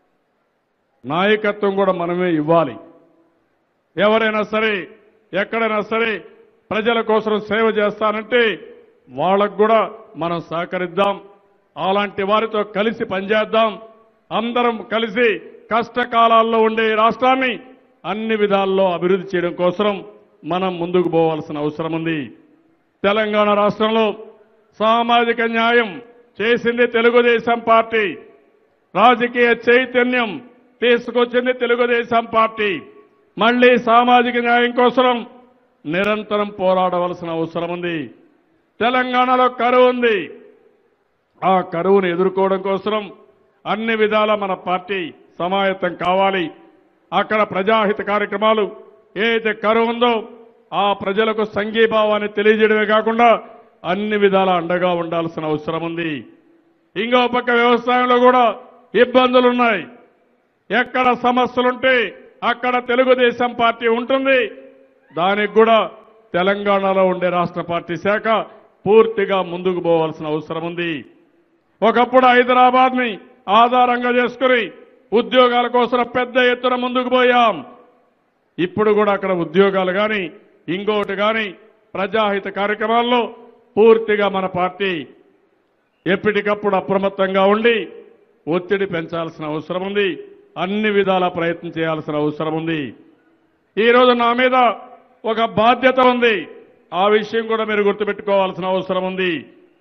నాయకత్వం కూడా మనమే ఇవ్వాలి ఎవరైనా సరే ఎక్కడైనా సరే ప్రజల కోసం సేవ చేస్తానంటే వాళ్ళకు కూడా మనం సహకరిద్దాం అలాంటి వారితో కలిసి పనిచేద్దాం అందరం కలిసి కష్టకాలాల్లో ఉండే ఈ రాష్ట్రాన్ని అన్ని విధాల్లో అభివృద్ధి చేయడం కోసం మనం ముందుకు పోవాల్సిన అవసరం ఉంది తెలంగాణ రాష్ట్రంలో సామాజిక న్యాయం చేసింది తెలుగుదేశం పార్టీ రాజకీయ చైతన్యం తీసుకొచ్చింది తెలుగుదేశం పార్టీ మళ్లీ సామాజిక న్యాయం కోసం నిరంతరం పోరాడవలసిన అవసరం ఉంది తెలంగాణలో కరువు ఉంది ఆ కరువును ఎదుర్కోవడం కోసం అన్ని విధాల మన పార్టీ సమాయత్తం కావాలి అక్కడ ప్రజాహిత కార్యక్రమాలు ఏదైతే కరువు ఉందో ఆ ప్రజలకు సంఘీభావాన్ని తెలియజేయడమే కాకుండా అన్ని విధాల అండగా ఉండాల్సిన అవసరం ఉంది ఇంకో పక్క వ్యవసాయంలో కూడా ఇబ్బందులున్నాయి ఎక్కడ సమస్యలుంటే అక్కడ తెలుగుదేశం పార్టీ ఉంటుంది దానికి కూడా తెలంగాణలో ఉండే రాష్ట్ర పార్టీ శాఖ పూర్తిగా ముందుకు పోవాల్సిన అవసరం ఉంది ఒకప్పుడు హైదరాబాద్ ని ఆధారంగా చేసుకుని ఉద్యోగాల కోసం పెద్ద ఎత్తున ముందుకు పోయాం ఇప్పుడు కూడా అక్కడ ఉద్యోగాలు కానీ ఇంకోటి కానీ ప్రజాహిత కార్యక్రమాల్లో పూర్తిగా మన పార్టీ ఎప్పటికప్పుడు అప్రమత్తంగా ఉండి ఒత్తిడి పెంచాల్సిన అవసరం ఉంది అన్ని విధాల ప్రయత్నం చేయాల్సిన అవసరం ఉంది ఈ రోజు నా మీద ఒక బాధ్యత ఉంది ఆ విషయం కూడా మీరు గుర్తుపెట్టుకోవాల్సిన అవసరం ఉంది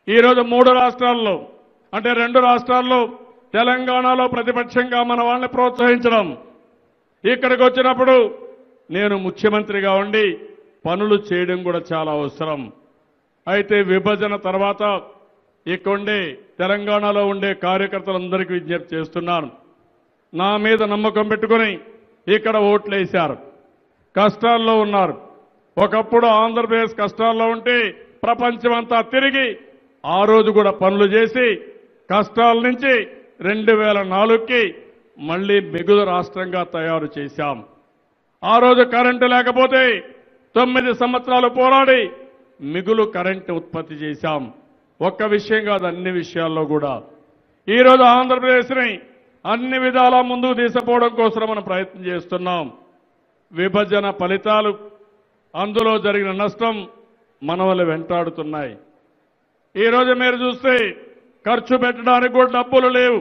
ఈరోజు మూడు రాష్ట్రాల్లో అంటే రెండు రాష్ట్రాల్లో తెలంగాణలో ప్రతిపక్షంగా మన వాళ్ళని ప్రోత్సహించడం ఇక్కడికి వచ్చినప్పుడు నేను ముఖ్యమంత్రిగా ఉండి పనులు చేయడం కూడా చాలా అవసరం అయితే విభజన తర్వాత ఇక్కడుండే తెలంగాణలో ఉండే కార్యకర్తలందరికీ విజ్ఞప్తి చేస్తున్నాను నా మీద నమ్మకం పెట్టుకుని ఇక్కడ ఓట్లేశారు కష్టాల్లో ఉన్నారు ఒకప్పుడు ఆంధ్రప్రదేశ్ కష్టాల్లో ఉంటే ప్రపంచమంతా తిరిగి ఆ రోజు కూడా పనులు చేసి కష్టాల నుంచి రెండు వేల నాలుగుకి మళ్లీ మిగులు రాష్ట్రంగా తయారు చేశాం ఆ రోజు కరెంటు లేకపోతే తొమ్మిది సంవత్సరాలు పోరాడి మిగులు కరెంటు ఉత్పత్తి చేశాం ఒక్క విషయం కాదు అన్ని విషయాల్లో కూడా ఈ రోజు ఆంధ్రప్రదేశ్ని అన్ని విధాలా ముందుకు తీసుకుపోవడం కోసం మనం ప్రయత్నం చేస్తున్నాం విభజన ఫలితాలు అందులో జరిగిన నష్టం మనవలు వెంటాడుతున్నాయి ఈ రోజు మీరు చూస్తే ఖర్చు పెట్టడానికి కూడా డబ్బులు లేవు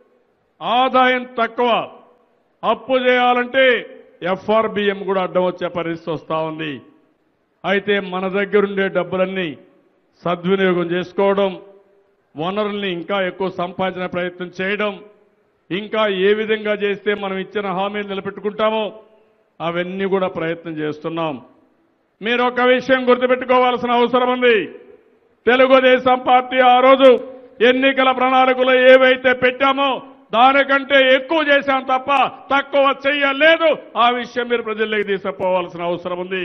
ఆదాయం తక్కువ అప్పు చేయాలంటే ఎఫ్ఆర్బిఎం కూడా అడ్డం వచ్చే పరిస్థితి వస్తా ఉంది అయితే మన దగ్గరుండే డబ్బులన్నీ సద్వినియోగం చేసుకోవడం వనరుల్ని ఇంకా ఎక్కువ సంపాదించిన ప్రయత్నం చేయడం ఇంకా ఏ విధంగా చేస్తే మనం ఇచ్చిన హామీలు నిలబెట్టుకుంటామో అవన్నీ కూడా ప్రయత్నం చేస్తున్నాం మీరు ఒక విషయం గుర్తుపెట్టుకోవాల్సిన అవసరం ఉంది తెలుగుదేశం పార్టీ ఆ రోజు ఎన్నికల ప్రణాళికలో ఏవైతే పెట్టామో దానికంటే ఎక్కువ చేశాం తప్ప తక్కువ చెయ్యలేదు ఆ విషయం మీరు ప్రజల్లోకి తీసుకుపోవాల్సిన అవసరం ఉంది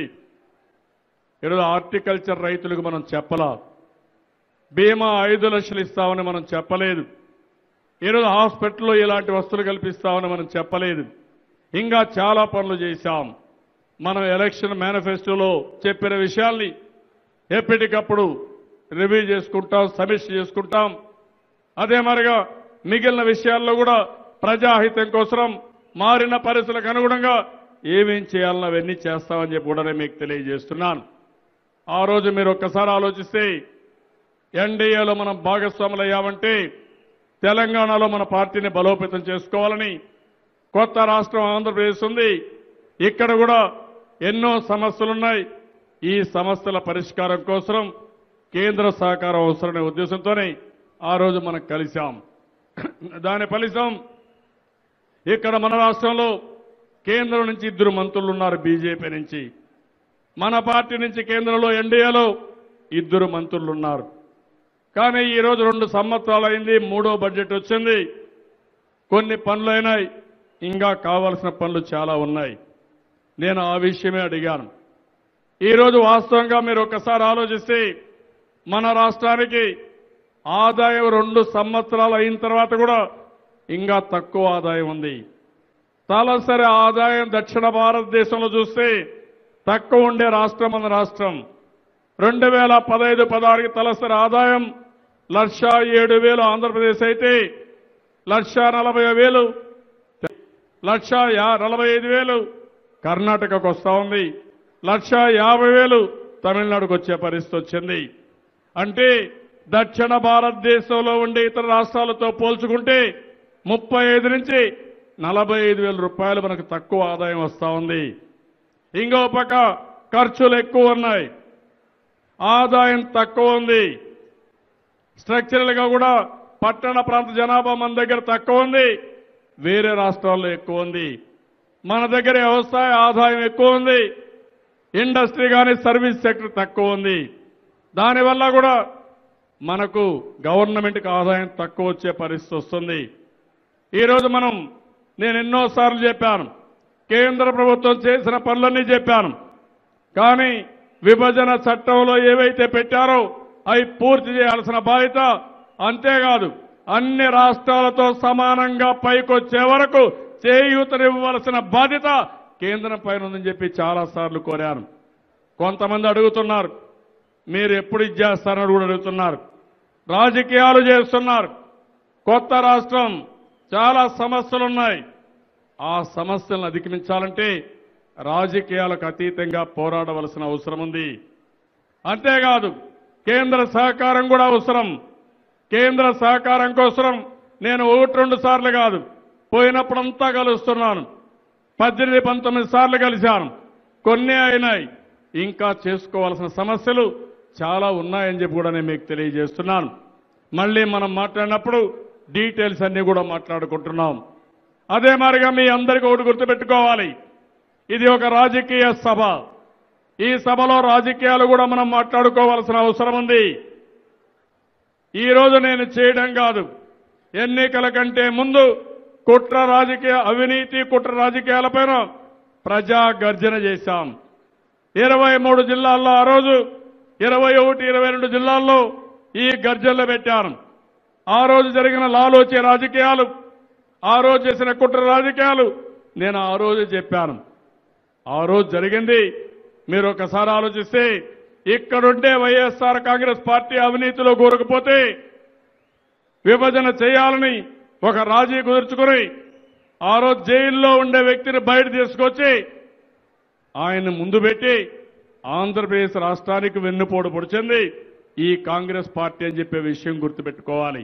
ఈరోజు హార్టికల్చర్ రైతులకు మనం చెప్పలా బీమా ఐదు లక్షలు ఇస్తామని మనం చెప్పలేదు ఈరోజు హాస్పిటల్లో ఇలాంటి వస్తువులు కల్పిస్తామని మనం చెప్పలేదు ఇంకా చాలా పనులు చేశాం మనం ఎలక్షన్ మేనిఫెస్టోలో చెప్పిన విషయాల్ని ఎప్పటికప్పుడు రివ్యూ చేసుకుంటాం సమీక్ష చేసుకుంటాం అదే మరిగా మిగిలిన విషయాల్లో కూడా ప్రజాహితం కోసం మారిన పరిస్థితులకు అనుగుణంగా ఏమేం చేయాలనో అవన్నీ చేస్తామని చెప్పి కూడా నేను మీకు తెలియజేస్తున్నాను ఆ రోజు మీరు ఒక్కసారి ఆలోచిస్తే ఎన్డీఏలో మనం భాగస్వాములు అయ్యామంటే తెలంగాణలో మన పార్టీని బలోపేతం చేసుకోవాలని కొత్త రాష్ట్రం ఆంధ్రప్రదేశ్ ఉంది ఇక్కడ కూడా ఎన్నో సమస్యలున్నాయి ఈ సమస్యల పరిష్కారం కోసం కేంద్ర సహకారం అవసరమనే ఉద్దేశంతోనే ఆ రోజు మనం కలిశాం దాని ఫలితం ఇక్కడ మన రాష్ట్రంలో కేంద్రం నుంచి ఇద్దరు మంత్రులు ఉన్నారు బీజేపీ నుంచి మన పార్టీ నుంచి కేంద్రంలో ఎన్డీఏలో ఇద్దరు మంత్రులు ఉన్నారు కానీ ఈ రోజు రెండు సంవత్సరాలు అయింది మూడో బడ్జెట్ వచ్చింది కొన్ని పనులు అయినాయి ఇంకా కావాల్సిన పనులు చాలా ఉన్నాయి నేను ఆ విషయమే అడిగాను ఈరోజు వాస్తవంగా మీరు ఒకసారి ఆలోచిస్తే మన రాష్ట్రానికి ఆదాయం రెండు సంవత్సరాలు అయిన తర్వాత కూడా ఇంకా తక్కువ ఆదాయం ఉంది తలసరి ఆదాయం దక్షిణ భారతదేశంలో చూస్తే తక్కువ ఉండే రాష్ట్రం మన రాష్ట్రం రెండు వేల పదహైదు పదహారుకి తలసరి ఆదాయం లక్ష ఏడు వేలు ఆంధ్రప్రదేశ్ అయితే లక్ష నలభై వేలు లక్ష యా- నలభై ఐదు వేలు కర్ణాటకకు వస్తా ఉంది లక్ష యాభై వేలు తమిళనాడుకు వచ్చే పరిస్థితి వచ్చింది అంటే దక్షిణ భారతదేశంలో ఉండే ఇతర రాష్ట్రాలతో పోల్చుకుంటే ముప్పై ఐదు నుంచి నలభై ఐదు వేల రూపాయలు మనకు తక్కువ ఆదాయం వస్తా ఉంది ఇంకో పక్క ఖర్చులు ఎక్కువ ఉన్నాయి ఆదాయం తక్కువ ఉంది స్ట్రక్చరల్ గా కూడా పట్టణ ప్రాంత జనాభా మన దగ్గర తక్కువ ఉంది వేరే రాష్ట్రాల్లో ఎక్కువ ఉంది మన దగ్గర వ్యవసాయ ఆదాయం ఎక్కువ ఉంది ఇండస్ట్రీ కానీ సర్వీస్ సెక్టర్ తక్కువ ఉంది దానివల్ల కూడా మనకు గవర్నమెంట్కి ఆదాయం తక్కువ వచ్చే పరిస్థితి వస్తుంది ఈరోజు మనం నేను ఎన్నోసార్లు చెప్పాను కేంద్ర ప్రభుత్వం చేసిన పనులన్నీ చెప్పాను కానీ విభజన చట్టంలో ఏవైతే పెట్టారో అవి పూర్తి చేయాల్సిన బాధ్యత అంతేకాదు అన్ని రాష్ట్రాలతో సమానంగా పైకొచ్చే వరకు చేయూతనివ్వవలసిన బాధ్యత కేంద్రం పైన ఉందని చెప్పి చాలా సార్లు కోరాను కొంతమంది అడుగుతున్నారు మీరు ఎప్పుడు ఇది చేస్తారని కూడా అడుగుతున్నారు రాజకీయాలు చేస్తున్నారు కొత్త రాష్ట్రం చాలా సమస్యలున్నాయి ఆ సమస్యలను అధిగమించాలంటే రాజకీయాలకు అతీతంగా పోరాడవలసిన అవసరం ఉంది అంతేకాదు కేంద్ర సహకారం కూడా అవసరం కేంద్ర సహకారం కోసం నేను ఒకటి రెండు సార్లు కాదు పోయినప్పుడంతా కలుస్తున్నాను పద్దెనిమిది పంతొమ్మిది సార్లు కలిశాను కొన్ని అయినాయి ఇంకా చేసుకోవాల్సిన సమస్యలు చాలా ఉన్నాయని చెప్పి కూడా నేను మీకు తెలియజేస్తున్నాను మళ్ళీ మనం మాట్లాడినప్పుడు డీటెయిల్స్ అన్ని కూడా మాట్లాడుకుంటున్నాం అదే మాదిరిగా మీ అందరికీ ఒకటి గుర్తుపెట్టుకోవాలి ఇది ఒక రాజకీయ సభ ఈ సభలో రాజకీయాలు కూడా మనం మాట్లాడుకోవాల్సిన అవసరం ఉంది ఈ రోజు నేను చేయడం కాదు ఎన్నికల కంటే ముందు కుట్ర రాజకీయ అవినీతి కుట్ర రాజకీయాలపైన ప్రజా గర్జన చేశాం ఇరవై మూడు జిల్లాల్లో ఆ రోజు ఇరవై ఒకటి ఇరవై రెండు జిల్లాల్లో ఈ గర్జనలు పెట్టాను ఆ రోజు జరిగిన లాలోచే రాజకీయాలు ఆ రోజు చేసిన కుట్ర రాజకీయాలు నేను ఆ రోజు చెప్పాను ఆ రోజు జరిగింది మీరు ఒకసారి ఆలోచిస్తే ఇక్కడుండే వైఎస్ఆర్ కాంగ్రెస్ పార్టీ అవినీతిలో కూరకపోతే విభజన చేయాలని ఒక రాజీ కుదుర్చుకుని ఆ రోజు జైల్లో ఉండే వ్యక్తిని బయట తీసుకొచ్చి ఆయన ముందు పెట్టి ఆంధ్రప్రదేశ్ రాష్ట్రానికి వెన్నుపోటు పొడిచింది ఈ కాంగ్రెస్ పార్టీ అని చెప్పే విషయం గుర్తుపెట్టుకోవాలి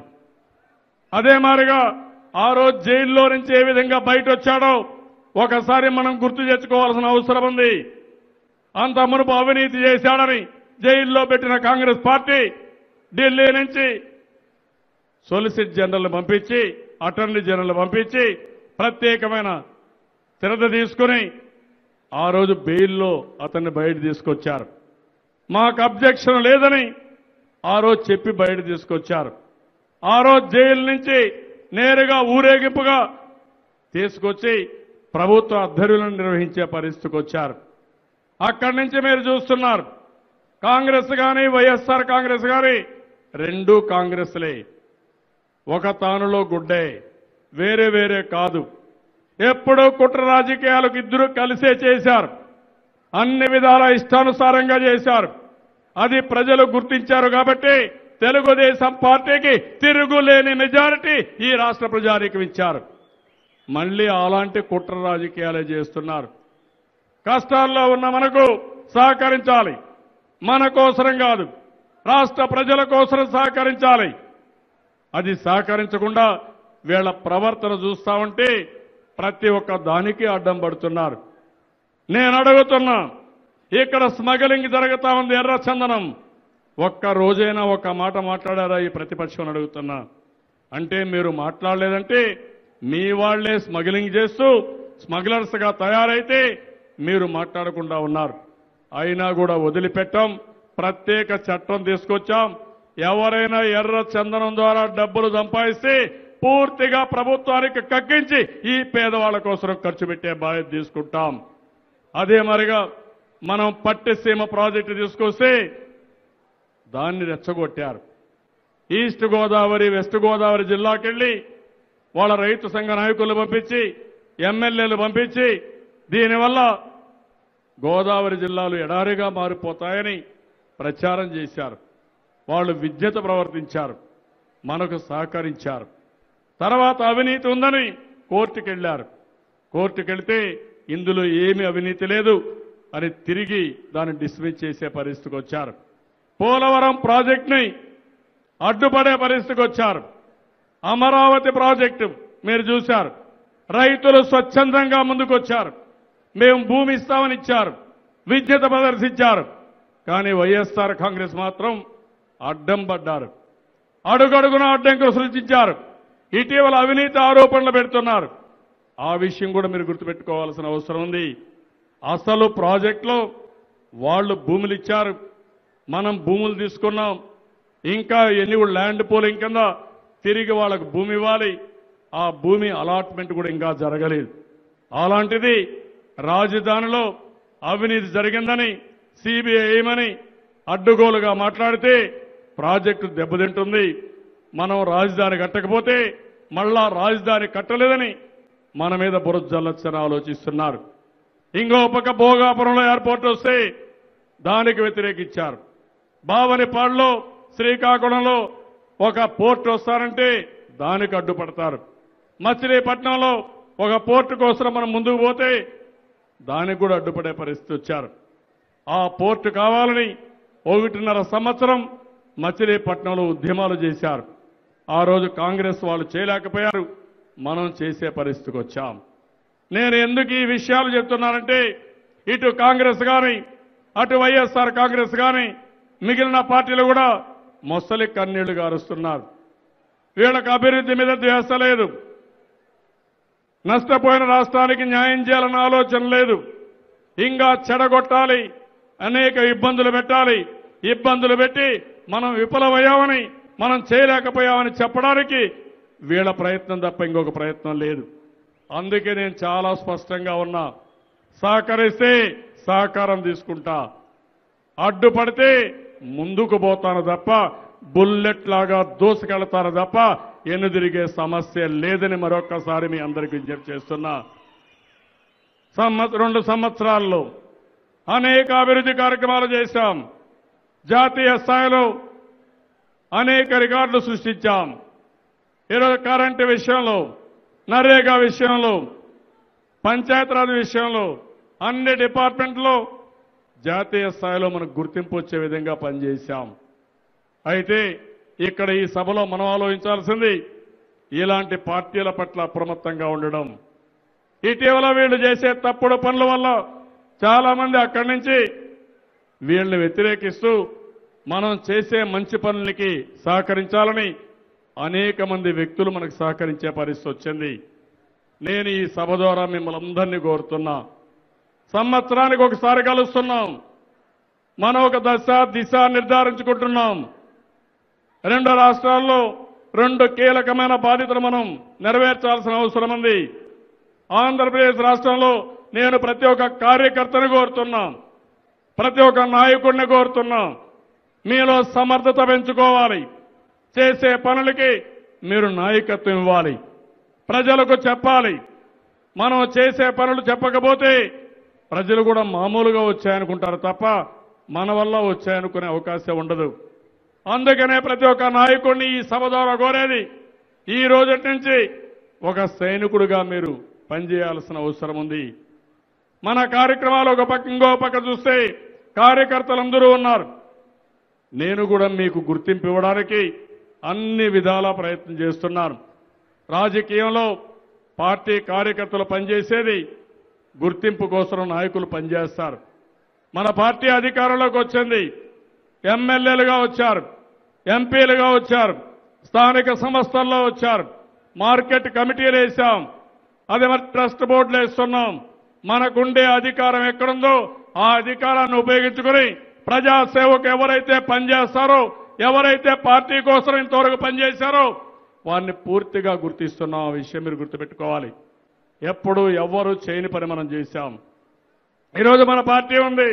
అదే మాదిరిగా ఆ రోజు జైల్లో నుంచి ఏ విధంగా బయట వచ్చాడో ఒకసారి మనం గుర్తు తెచ్చుకోవాల్సిన అవసరం ఉంది అంత మునుపు అవినీతి చేశాడని జైల్లో పెట్టిన కాంగ్రెస్ పార్టీ ఢిల్లీ నుంచి సొలిసిట్ జనరల్ పంపించి అటార్నీ జనరల్ పంపించి ప్రత్యేకమైన శ్రద్ధ తీసుకుని ఆ రోజు బెయిల్లో అతన్ని బయట తీసుకొచ్చారు మాకు అబ్జెక్షన్ లేదని ఆ రోజు చెప్పి బయట తీసుకొచ్చారు ఆ రోజు జైలు నుంచి నేరుగా ఊరేగింపుగా తీసుకొచ్చి ప్రభుత్వ అధ్వర్యులను నిర్వహించే పరిస్థితికి వచ్చారు అక్కడి నుంచి మీరు చూస్తున్నారు కాంగ్రెస్ కానీ వైఎస్ఆర్ కాంగ్రెస్ కానీ రెండు కాంగ్రెస్లే ఒక తానులో గుడ్డే వేరే వేరే కాదు ఎప్పుడూ కుట్ర రాజకీయాలకు ఇద్దరు కలిసే చేశారు అన్ని విధాల ఇష్టానుసారంగా చేశారు అది ప్రజలు గుర్తించారు కాబట్టి తెలుగుదేశం పార్టీకి తిరుగులేని మెజారిటీ ఈ రాష్ట్ర ప్రజానికి ఇచ్చారు మళ్ళీ అలాంటి కుట్ర రాజకీయాలే చేస్తున్నారు కష్టాల్లో ఉన్న మనకు సహకరించాలి మన కోసరం కాదు రాష్ట్ర ప్రజల కోసరం సహకరించాలి అది సహకరించకుండా వీళ్ళ ప్రవర్తన చూస్తా ఉంటే ప్రతి ఒక్క దానికి అడ్డం పడుతున్నారు నేను అడుగుతున్నా ఇక్కడ స్మగ్లింగ్ జరుగుతా ఉంది ఎర్ర చందనం ఒక్క రోజైనా ఒక్క మాట మాట్లాడారా ఈ ప్రతిపక్షం అని అడుగుతున్నా అంటే మీరు మాట్లాడలేదంటే మీ వాళ్లే స్మగ్లింగ్ చేస్తూ స్మగ్లర్స్ గా తయారైతే మీరు మాట్లాడకుండా ఉన్నారు అయినా కూడా వదిలిపెట్టాం ప్రత్యేక చట్టం తీసుకొచ్చాం ఎవరైనా ఎర్ర చందనం ద్వారా డబ్బులు సంపాదిస్తే పూర్తిగా ప్రభుత్వానికి కక్కించి ఈ పేదవాళ్ల కోసం ఖర్చు పెట్టే బాధ్యత తీసుకుంటాం అదే మరిగా మనం పట్టిసీమ ప్రాజెక్టు తీసుకొస్తే దాన్ని రెచ్చగొట్టారు ఈస్ట్ గోదావరి వెస్ట్ గోదావరి జిల్లాకెళ్లి వాళ్ళ రైతు సంఘ నాయకులు పంపించి ఎమ్మెల్యేలు పంపించి దీనివల్ల గోదావరి జిల్లాలు ఎడారిగా మారిపోతాయని ప్రచారం చేశారు వాళ్ళు విద్యత ప్రవర్తించారు మనకు సహకరించారు తర్వాత అవినీతి ఉందని కోర్టుకెళ్లారు కోర్టుకెళ్తే ఇందులో ఏమీ అవినీతి లేదు అని తిరిగి దాన్ని డిస్మిస్ చేసే పరిస్థితికి వచ్చారు పోలవరం ప్రాజెక్టుని అడ్డుపడే పరిస్థితికి వచ్చారు అమరావతి ప్రాజెక్టు మీరు చూశారు రైతులు స్వచ్ఛందంగా ముందుకొచ్చారు మేము భూమి ఇస్తామని ఇచ్చారు విద్యత ప్రదర్శించారు కానీ వైఎస్ఆర్ కాంగ్రెస్ మాత్రం అడ్డం పడ్డారు అడుగడుగున అడ్డంకులు సృష్టించారు ఇటీవల అవినీతి ఆరోపణలు పెడుతున్నారు ఆ విషయం కూడా మీరు గుర్తుపెట్టుకోవాల్సిన అవసరం ఉంది అసలు ప్రాజెక్టులో వాళ్ళు భూములు ఇచ్చారు మనం భూములు తీసుకున్నాం ఇంకా ఎన్ని కూడా ల్యాండ్ పోలింగ్ కింద తిరిగి వాళ్ళకు భూమి ఇవ్వాలి ఆ భూమి అలాట్మెంట్ కూడా ఇంకా జరగలేదు అలాంటిది రాజధానిలో అవినీతి జరిగిందని సిబిఐ ఏమని అడ్డుగోలుగా మాట్లాడితే ప్రాజెక్టు దెబ్బతింటుంది మనం రాజధాని కట్టకపోతే మళ్ళా రాజధాని కట్టలేదని మన మీద బురద జల్లొచ్చని ఆలోచిస్తున్నారు ఇంకో పక్క భోగాపురంలో ఎయిర్పోర్ట్ వస్తే దానికి వ్యతిరేకించారు బావనిపాడులో శ్రీకాకుళంలో ఒక పోర్ట్ వస్తారంటే దానికి అడ్డుపడతారు మచిలీపట్నంలో ఒక పోర్టు కోసం మనం ముందుకు పోతే దానికి కూడా అడ్డుపడే పరిస్థితి వచ్చారు ఆ పోర్టు కావాలని ఒకటిన్నర సంవత్సరం మచిలీపట్నంలో ఉద్యమాలు చేశారు ఆ రోజు కాంగ్రెస్ వాళ్ళు చేయలేకపోయారు మనం చేసే పరిస్థితికి వచ్చాం నేను ఎందుకు ఈ విషయాలు చెప్తున్నానంటే ఇటు కాంగ్రెస్ కానీ అటు వైఎస్ఆర్ కాంగ్రెస్ కానీ మిగిలిన పార్టీలు కూడా మొసలి కన్నీళ్లు గారుస్తున్నారు వీళ్ళకి అభివృద్ధి మీద ధ్యాస లేదు నష్టపోయిన రాష్ట్రానికి న్యాయం చేయాలన్న ఆలోచన లేదు ఇంకా చెడగొట్టాలి అనేక ఇబ్బందులు పెట్టాలి ఇబ్బందులు పెట్టి మనం విఫలమయ్యామని మనం చేయలేకపోయామని చెప్పడానికి వీళ్ళ ప్రయత్నం తప్ప ఇంకొక ప్రయత్నం లేదు అందుకే నేను చాలా స్పష్టంగా ఉన్నా సహకరిస్తే సహకారం తీసుకుంటా అడ్డుపడితే ముందుకు పోతాను తప్ప బుల్లెట్ లాగా దూసుకెళ్తాను తప్ప ఎన్నుదిరిగే సమస్య లేదని మరొక్కసారి మీ అందరికీ విజ్ఞప్తి చేస్తున్నా సంవత్స రెండు సంవత్సరాల్లో అనేక అభివృద్ధి కార్యక్రమాలు చేశాం జాతీయ స్థాయిలో అనేక రికార్డులు సృష్టించాం ఈరోజు కరెంటు విషయంలో నరేగా విషయంలో పంచాయతీరాజ్ విషయంలో అన్ని డిపార్ట్మెంట్లో జాతీయ స్థాయిలో మనకు గుర్తింపు వచ్చే విధంగా పనిచేశాం అయితే ఇక్కడ ఈ సభలో మనం ఆలోచించాల్సింది ఇలాంటి పార్టీల పట్ల అప్రమత్తంగా ఉండడం ఇటీవల వీళ్ళు చేసే తప్పుడు పనుల వల్ల చాలా మంది అక్కడి నుంచి వీళ్ళని వ్యతిరేకిస్తూ మనం చేసే మంచి పనులకి సహకరించాలని అనేక మంది వ్యక్తులు మనకు సహకరించే పరిస్థితి వచ్చింది నేను ఈ సభ ద్వారా మిమ్మల్ని అందరినీ కోరుతున్నా సంవత్సరానికి ఒకసారి కలుస్తున్నాం మనం ఒక దశ దిశ నిర్ధారించుకుంటున్నాం రెండు రాష్ట్రాల్లో రెండు కీలకమైన బాధ్యతలు మనం నెరవేర్చాల్సిన అవసరం ఉంది ఆంధ్రప్రదేశ్ రాష్ట్రంలో నేను ప్రతి ఒక్క కార్యకర్తను కోరుతున్నా ప్రతి ఒక్క నాయకుడిని కోరుతున్నా మీలో సమర్థత పెంచుకోవాలి చేసే పనులకి మీరు నాయకత్వం ఇవ్వాలి ప్రజలకు చెప్పాలి మనం చేసే పనులు చెప్పకపోతే ప్రజలు కూడా మామూలుగా వచ్చాయనుకుంటారు తప్ప మన వల్ల వచ్చాయనుకునే అవకాశం ఉండదు అందుకనే ప్రతి ఒక్క నాయకుడిని ఈ సభ ద్వారా కోరేది ఈ రోజు నుంచి ఒక సైనికుడిగా మీరు పనిచేయాల్సిన అవసరం ఉంది మన కార్యక్రమాలు ఒక పక్క ఇంకో పక్క చూస్తే కార్యకర్తలందరూ ఉన్నారు నేను కూడా మీకు గుర్తింపు ఇవ్వడానికి అన్ని విధాలా ప్రయత్నం చేస్తున్నాను రాజకీయంలో పార్టీ కార్యకర్తలు పనిచేసేది గుర్తింపు కోసం నాయకులు పనిచేస్తారు మన పార్టీ అధికారంలోకి వచ్చింది ఎమ్మెల్యేలుగా వచ్చారు ఎంపీలుగా వచ్చారు స్థానిక సంస్థల్లో వచ్చారు మార్కెట్ కమిటీలు వేశాం అదే మరి ట్రస్ట్ బోర్డులు వేస్తున్నాం మనకుండే అధికారం ఎక్కడుందో ఆ అధికారాన్ని ఉపయోగించుకుని ప్రజాసేవకు ఎవరైతే పనిచేస్తారో ఎవరైతే పార్టీ కోసం ఇంతవరకు పనిచేశారో వారిని పూర్తిగా గుర్తిస్తున్నాం ఆ విషయం మీరు గుర్తుపెట్టుకోవాలి ఎప్పుడు ఎవ్వరూ చేయని పని మనం చేశాం ఈరోజు మన పార్టీ ఉంది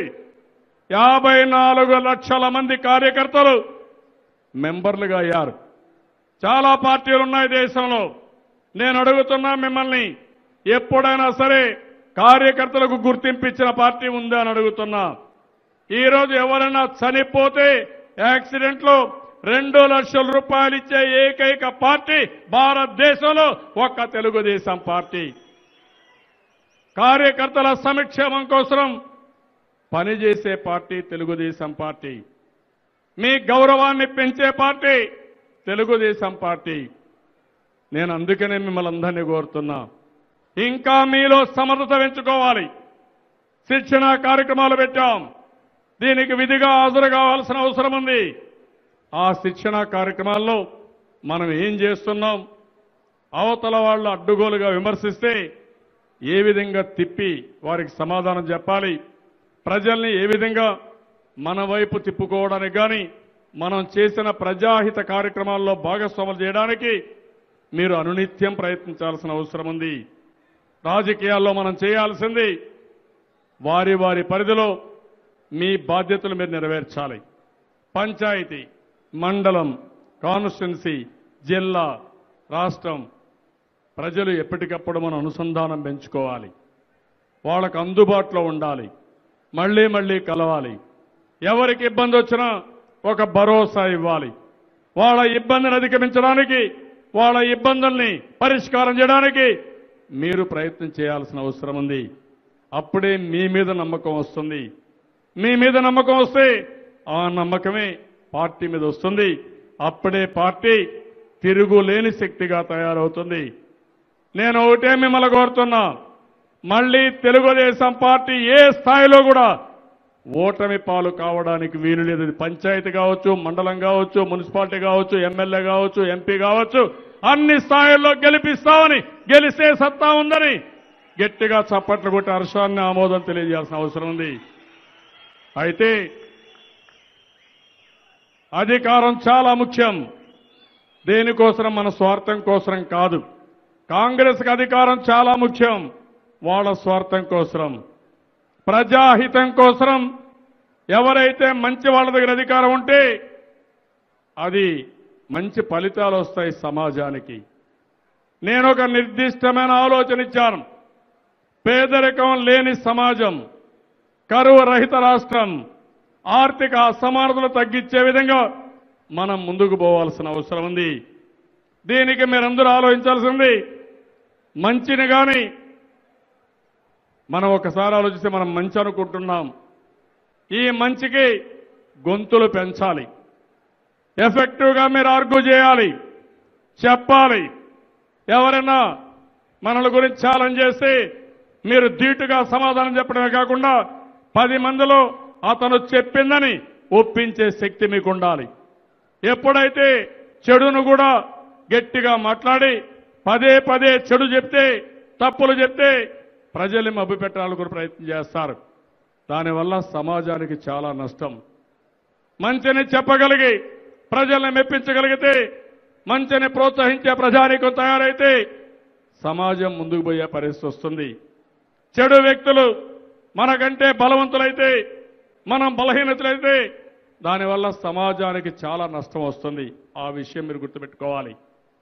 యాభై నాలుగు లక్షల మంది కార్యకర్తలు మెంబర్లుగా అయ్యారు చాలా పార్టీలు ఉన్నాయి దేశంలో నేను అడుగుతున్నా మిమ్మల్ని ఎప్పుడైనా సరే కార్యకర్తలకు గుర్తింపు ఇచ్చిన పార్టీ ఉందా అని అడుగుతున్నా ఈ రోజు ఎవరైనా చనిపోతే యాక్సిడెంట్ లో రెండు లక్షల రూపాయలు ఇచ్చే ఏకైక పార్టీ భారతదేశంలో ఒక్క తెలుగుదేశం పార్టీ కార్యకర్తల సంక్షేమం కోసం పనిచేసే పార్టీ తెలుగుదేశం పార్టీ మీ గౌరవాన్ని పెంచే పార్టీ తెలుగుదేశం పార్టీ నేను అందుకనే మిమ్మల్ని అందరినీ కోరుతున్నా ఇంకా మీలో సమర్థత పెంచుకోవాలి శిక్షణ కార్యక్రమాలు పెట్టాం దీనికి విధిగా హాజరు కావాల్సిన అవసరం ఉంది ఆ శిక్షణ కార్యక్రమాల్లో మనం ఏం చేస్తున్నాం అవతల వాళ్ళు అడ్డుగోలుగా విమర్శిస్తే ఏ విధంగా తిప్పి వారికి సమాధానం చెప్పాలి ప్రజల్ని ఏ విధంగా మన వైపు తిప్పుకోవడానికి కానీ మనం చేసిన ప్రజాహిత కార్యక్రమాల్లో భాగస్వాములు చేయడానికి మీరు అనునిత్యం ప్రయత్నించాల్సిన అవసరం ఉంది రాజకీయాల్లో మనం చేయాల్సింది వారి వారి పరిధిలో మీ బాధ్యతలు మీరు నెరవేర్చాలి పంచాయతీ మండలం కాన్స్టిట్యున్సీ జిల్లా రాష్ట్రం ప్రజలు ఎప్పటికప్పుడు మనం అనుసంధానం పెంచుకోవాలి వాళ్ళకు అందుబాటులో ఉండాలి మళ్ళీ మళ్ళీ కలవాలి ఎవరికి ఇబ్బంది వచ్చినా ఒక భరోసా ఇవ్వాలి వాళ్ళ ఇబ్బందిని అధిగమించడానికి వాళ్ళ ఇబ్బందుల్ని పరిష్కారం చేయడానికి మీరు ప్రయత్నం చేయాల్సిన అవసరం ఉంది అప్పుడే మీ మీద నమ్మకం వస్తుంది మీ మీద నమ్మకం వస్తే ఆ నమ్మకమే పార్టీ మీద వస్తుంది అప్పుడే పార్టీ తిరుగులేని శక్తిగా తయారవుతుంది నేను ఒకటే మిమ్మల్ని కోరుతున్నా మళ్ళీ తెలుగుదేశం పార్టీ ఏ స్థాయిలో కూడా ఓటమి పాలు కావడానికి వీలు లేదు ఇది పంచాయతీ కావచ్చు మండలం కావచ్చు మున్సిపాలిటీ కావచ్చు ఎమ్మెల్యే కావచ్చు ఎంపీ కావచ్చు అన్ని స్థాయిల్లో గెలిపిస్తామని గెలిస్తే సత్తా ఉందని గట్టిగా చప్పట్లు కొట్టి హర్షాన్ని ఆమోదం తెలియజేయాల్సిన అవసరం ఉంది అయితే అధికారం చాలా ముఖ్యం దేనికోసం మన స్వార్థం కోసం కాదు కాంగ్రెస్కి అధికారం చాలా ముఖ్యం వాళ్ళ స్వార్థం కోసం ప్రజాహితం కోసం ఎవరైతే మంచి వాళ్ళ దగ్గర అధికారం ఉంటే అది మంచి ఫలితాలు వస్తాయి సమాజానికి నేను ఒక నిర్దిష్టమైన ఆలోచన ఇచ్చాను పేదరికం లేని సమాజం కరువు రహిత రాష్ట్రం ఆర్థిక అసమానతలు తగ్గించే విధంగా మనం ముందుకు పోవాల్సిన అవసరం ఉంది దీనికి మీరందరూ ఆలోచించాల్సింది మంచిని కానీ మనం ఒకసారి ఆలోచిస్తే మనం మంచి అనుకుంటున్నాం ఈ మంచికి గొంతులు పెంచాలి ఎఫెక్టివ్గా మీరు ఆర్గ్యూ చేయాలి చెప్పాలి ఎవరైనా మనల గురించి ఛాలెంజ్ చేస్తే మీరు ధీటుగా సమాధానం చెప్పడమే కాకుండా పది మందిలో అతను చెప్పిందని ఒప్పించే శక్తి మీకు ఉండాలి ఎప్పుడైతే చెడును కూడా గట్టిగా మాట్లాడి పదే పదే చెడు చెప్తే తప్పులు చెప్తే ప్రజల్ని మభ్యపెట్టాలని కూడా ప్రయత్నం చేస్తారు దానివల్ల సమాజానికి చాలా నష్టం మంచిని చెప్పగలిగి ప్రజల్ని మెప్పించగలిగితే మంచిని ప్రోత్సహించే ప్రజానీకం తయారైతే సమాజం ముందుకు పోయే పరిస్థితి వస్తుంది చెడు వ్యక్తులు మనకంటే బలవంతులైతే మనం బలహీనతలైతే దానివల్ల సమాజానికి చాలా నష్టం వస్తుంది ఆ విషయం మీరు గుర్తుపెట్టుకోవాలి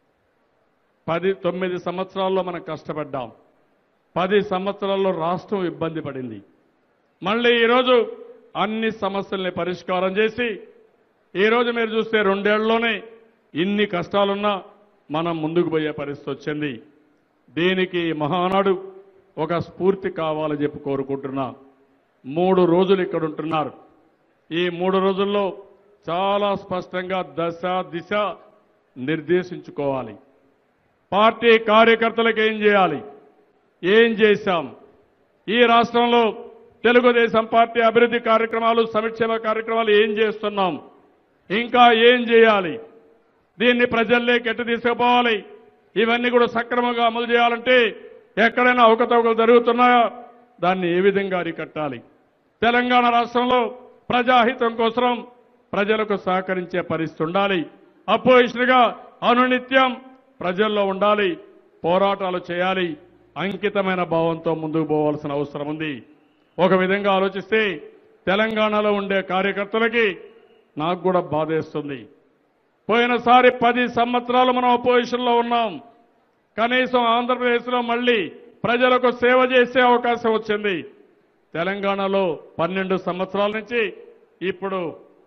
పది తొమ్మిది సంవత్సరాల్లో మనం కష్టపడ్డాం పది సంవత్సరాల్లో రాష్ట్రం ఇబ్బంది పడింది మళ్ళీ ఈరోజు అన్ని సమస్యల్ని పరిష్కారం చేసి ఈరోజు మీరు చూస్తే రెండేళ్లలోనే ఇన్ని కష్టాలున్నా మనం ముందుకు పోయే పరిస్థితి వచ్చింది దీనికి ఈ మహానాడు ఒక స్ఫూర్తి కావాలని చెప్పి కోరుకుంటున్నా మూడు రోజులు ఇక్కడ ఉంటున్నారు ఈ మూడు రోజుల్లో చాలా స్పష్టంగా దశ దిశ నిర్దేశించుకోవాలి పార్టీ కార్యకర్తలకు ఏం చేయాలి ఏం చేశాం ఈ రాష్ట్రంలో తెలుగుదేశం పార్టీ అభివృద్ధి కార్యక్రమాలు సంక్షేమ కార్యక్రమాలు ఏం చేస్తున్నాం ఇంకా ఏం చేయాలి దీన్ని ప్రజల్లోకి ఎట్టు తీసుకుపోవాలి ఇవన్నీ కూడా సక్రమంగా అమలు చేయాలంటే ఎక్కడైనా అవకతవకలు జరుగుతున్నాయా దాన్ని ఏ విధంగా అరికట్టాలి తెలంగాణ రాష్ట్రంలో ప్రజాహితం కోసం ప్రజలకు సహకరించే పరిస్థితి ఉండాలి అపోజిషన్గా అనునిత్యం ప్రజల్లో ఉండాలి పోరాటాలు చేయాలి అంకితమైన భావంతో ముందుకు పోవాల్సిన అవసరం ఉంది ఒక విధంగా ఆలోచిస్తే తెలంగాణలో ఉండే కార్యకర్తలకి నాకు కూడా బాధేస్తుంది పోయినసారి పది సంవత్సరాలు మనం అపోజిషన్లో ఉన్నాం కనీసం ఆంధ్రప్రదేశ్లో మళ్ళీ ప్రజలకు సేవ చేసే అవకాశం వచ్చింది తెలంగాణలో పన్నెండు సంవత్సరాల నుంచి ఇప్పుడు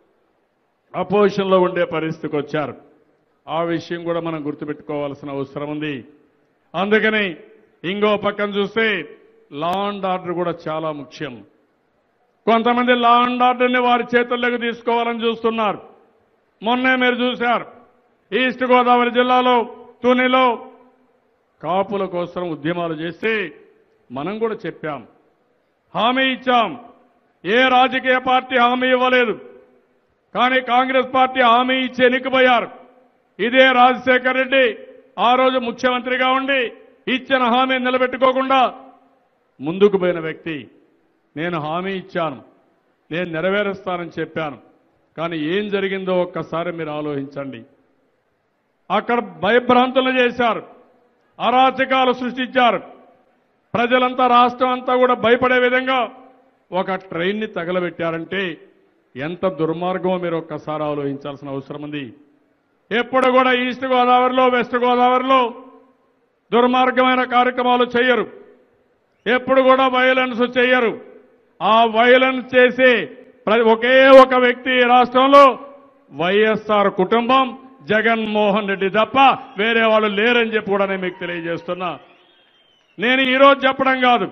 అపోజిషన్లో ఉండే పరిస్థితికి వచ్చారు ఆ విషయం కూడా మనం గుర్తుపెట్టుకోవాల్సిన అవసరం ఉంది అందుకని ఇంకో పక్కన చూస్తే లా అండ్ ఆర్డర్ కూడా చాలా ముఖ్యం కొంతమంది లా అండ్ ఆర్డర్ని వారి చేతుల్లోకి తీసుకోవాలని చూస్తున్నారు మొన్నే మీరు చూశారు ఈస్ట్ గోదావరి జిల్లాలో తునిలో కాపుల కోసం ఉద్యమాలు చేసి మనం కూడా చెప్పాం హామీ ఇచ్చాం ఏ రాజకీయ పార్టీ హామీ ఇవ్వలేదు కానీ కాంగ్రెస్ పార్టీ హామీ ఇచ్చి ఎన్నికపోయారు ఇదే రాజశేఖర్ రెడ్డి ఆ రోజు ముఖ్యమంత్రిగా ఉండి ఇచ్చిన హామీ నిలబెట్టుకోకుండా ముందుకు పోయిన వ్యక్తి నేను హామీ ఇచ్చాను నేను నెరవేరుస్తానని చెప్పాను కానీ ఏం జరిగిందో ఒక్కసారి మీరు ఆలోచించండి అక్కడ భయభ్రాంతులు చేశారు అరాచకాలు సృష్టించారు ప్రజలంతా రాష్ట్రం అంతా కూడా భయపడే విధంగా ఒక ట్రైన్ని తగలబెట్టారంటే ఎంత దుర్మార్గమో మీరు ఒక్కసారి ఆలోచించాల్సిన అవసరం ఉంది ఎప్పుడు కూడా ఈస్ట్ గోదావరిలో వెస్ట్ గోదావరిలో దుర్మార్గమైన కార్యక్రమాలు చేయరు ఎప్పుడు కూడా వైలెన్స్ చేయరు ఆ వైలెన్స్ చేసి ప్ర- ఒకే ఒక వ్యక్తి ఈ రాష్ట్రంలో వైఎస్ఆర్ కుటుంబం జగన్మోహన్ రెడ్డి తప్ప వేరే వాళ్ళు లేరని చెప్పి కూడా నేను మీకు తెలియజేస్తున్నా నేను ఈ రోజు చెప్పడం కాదు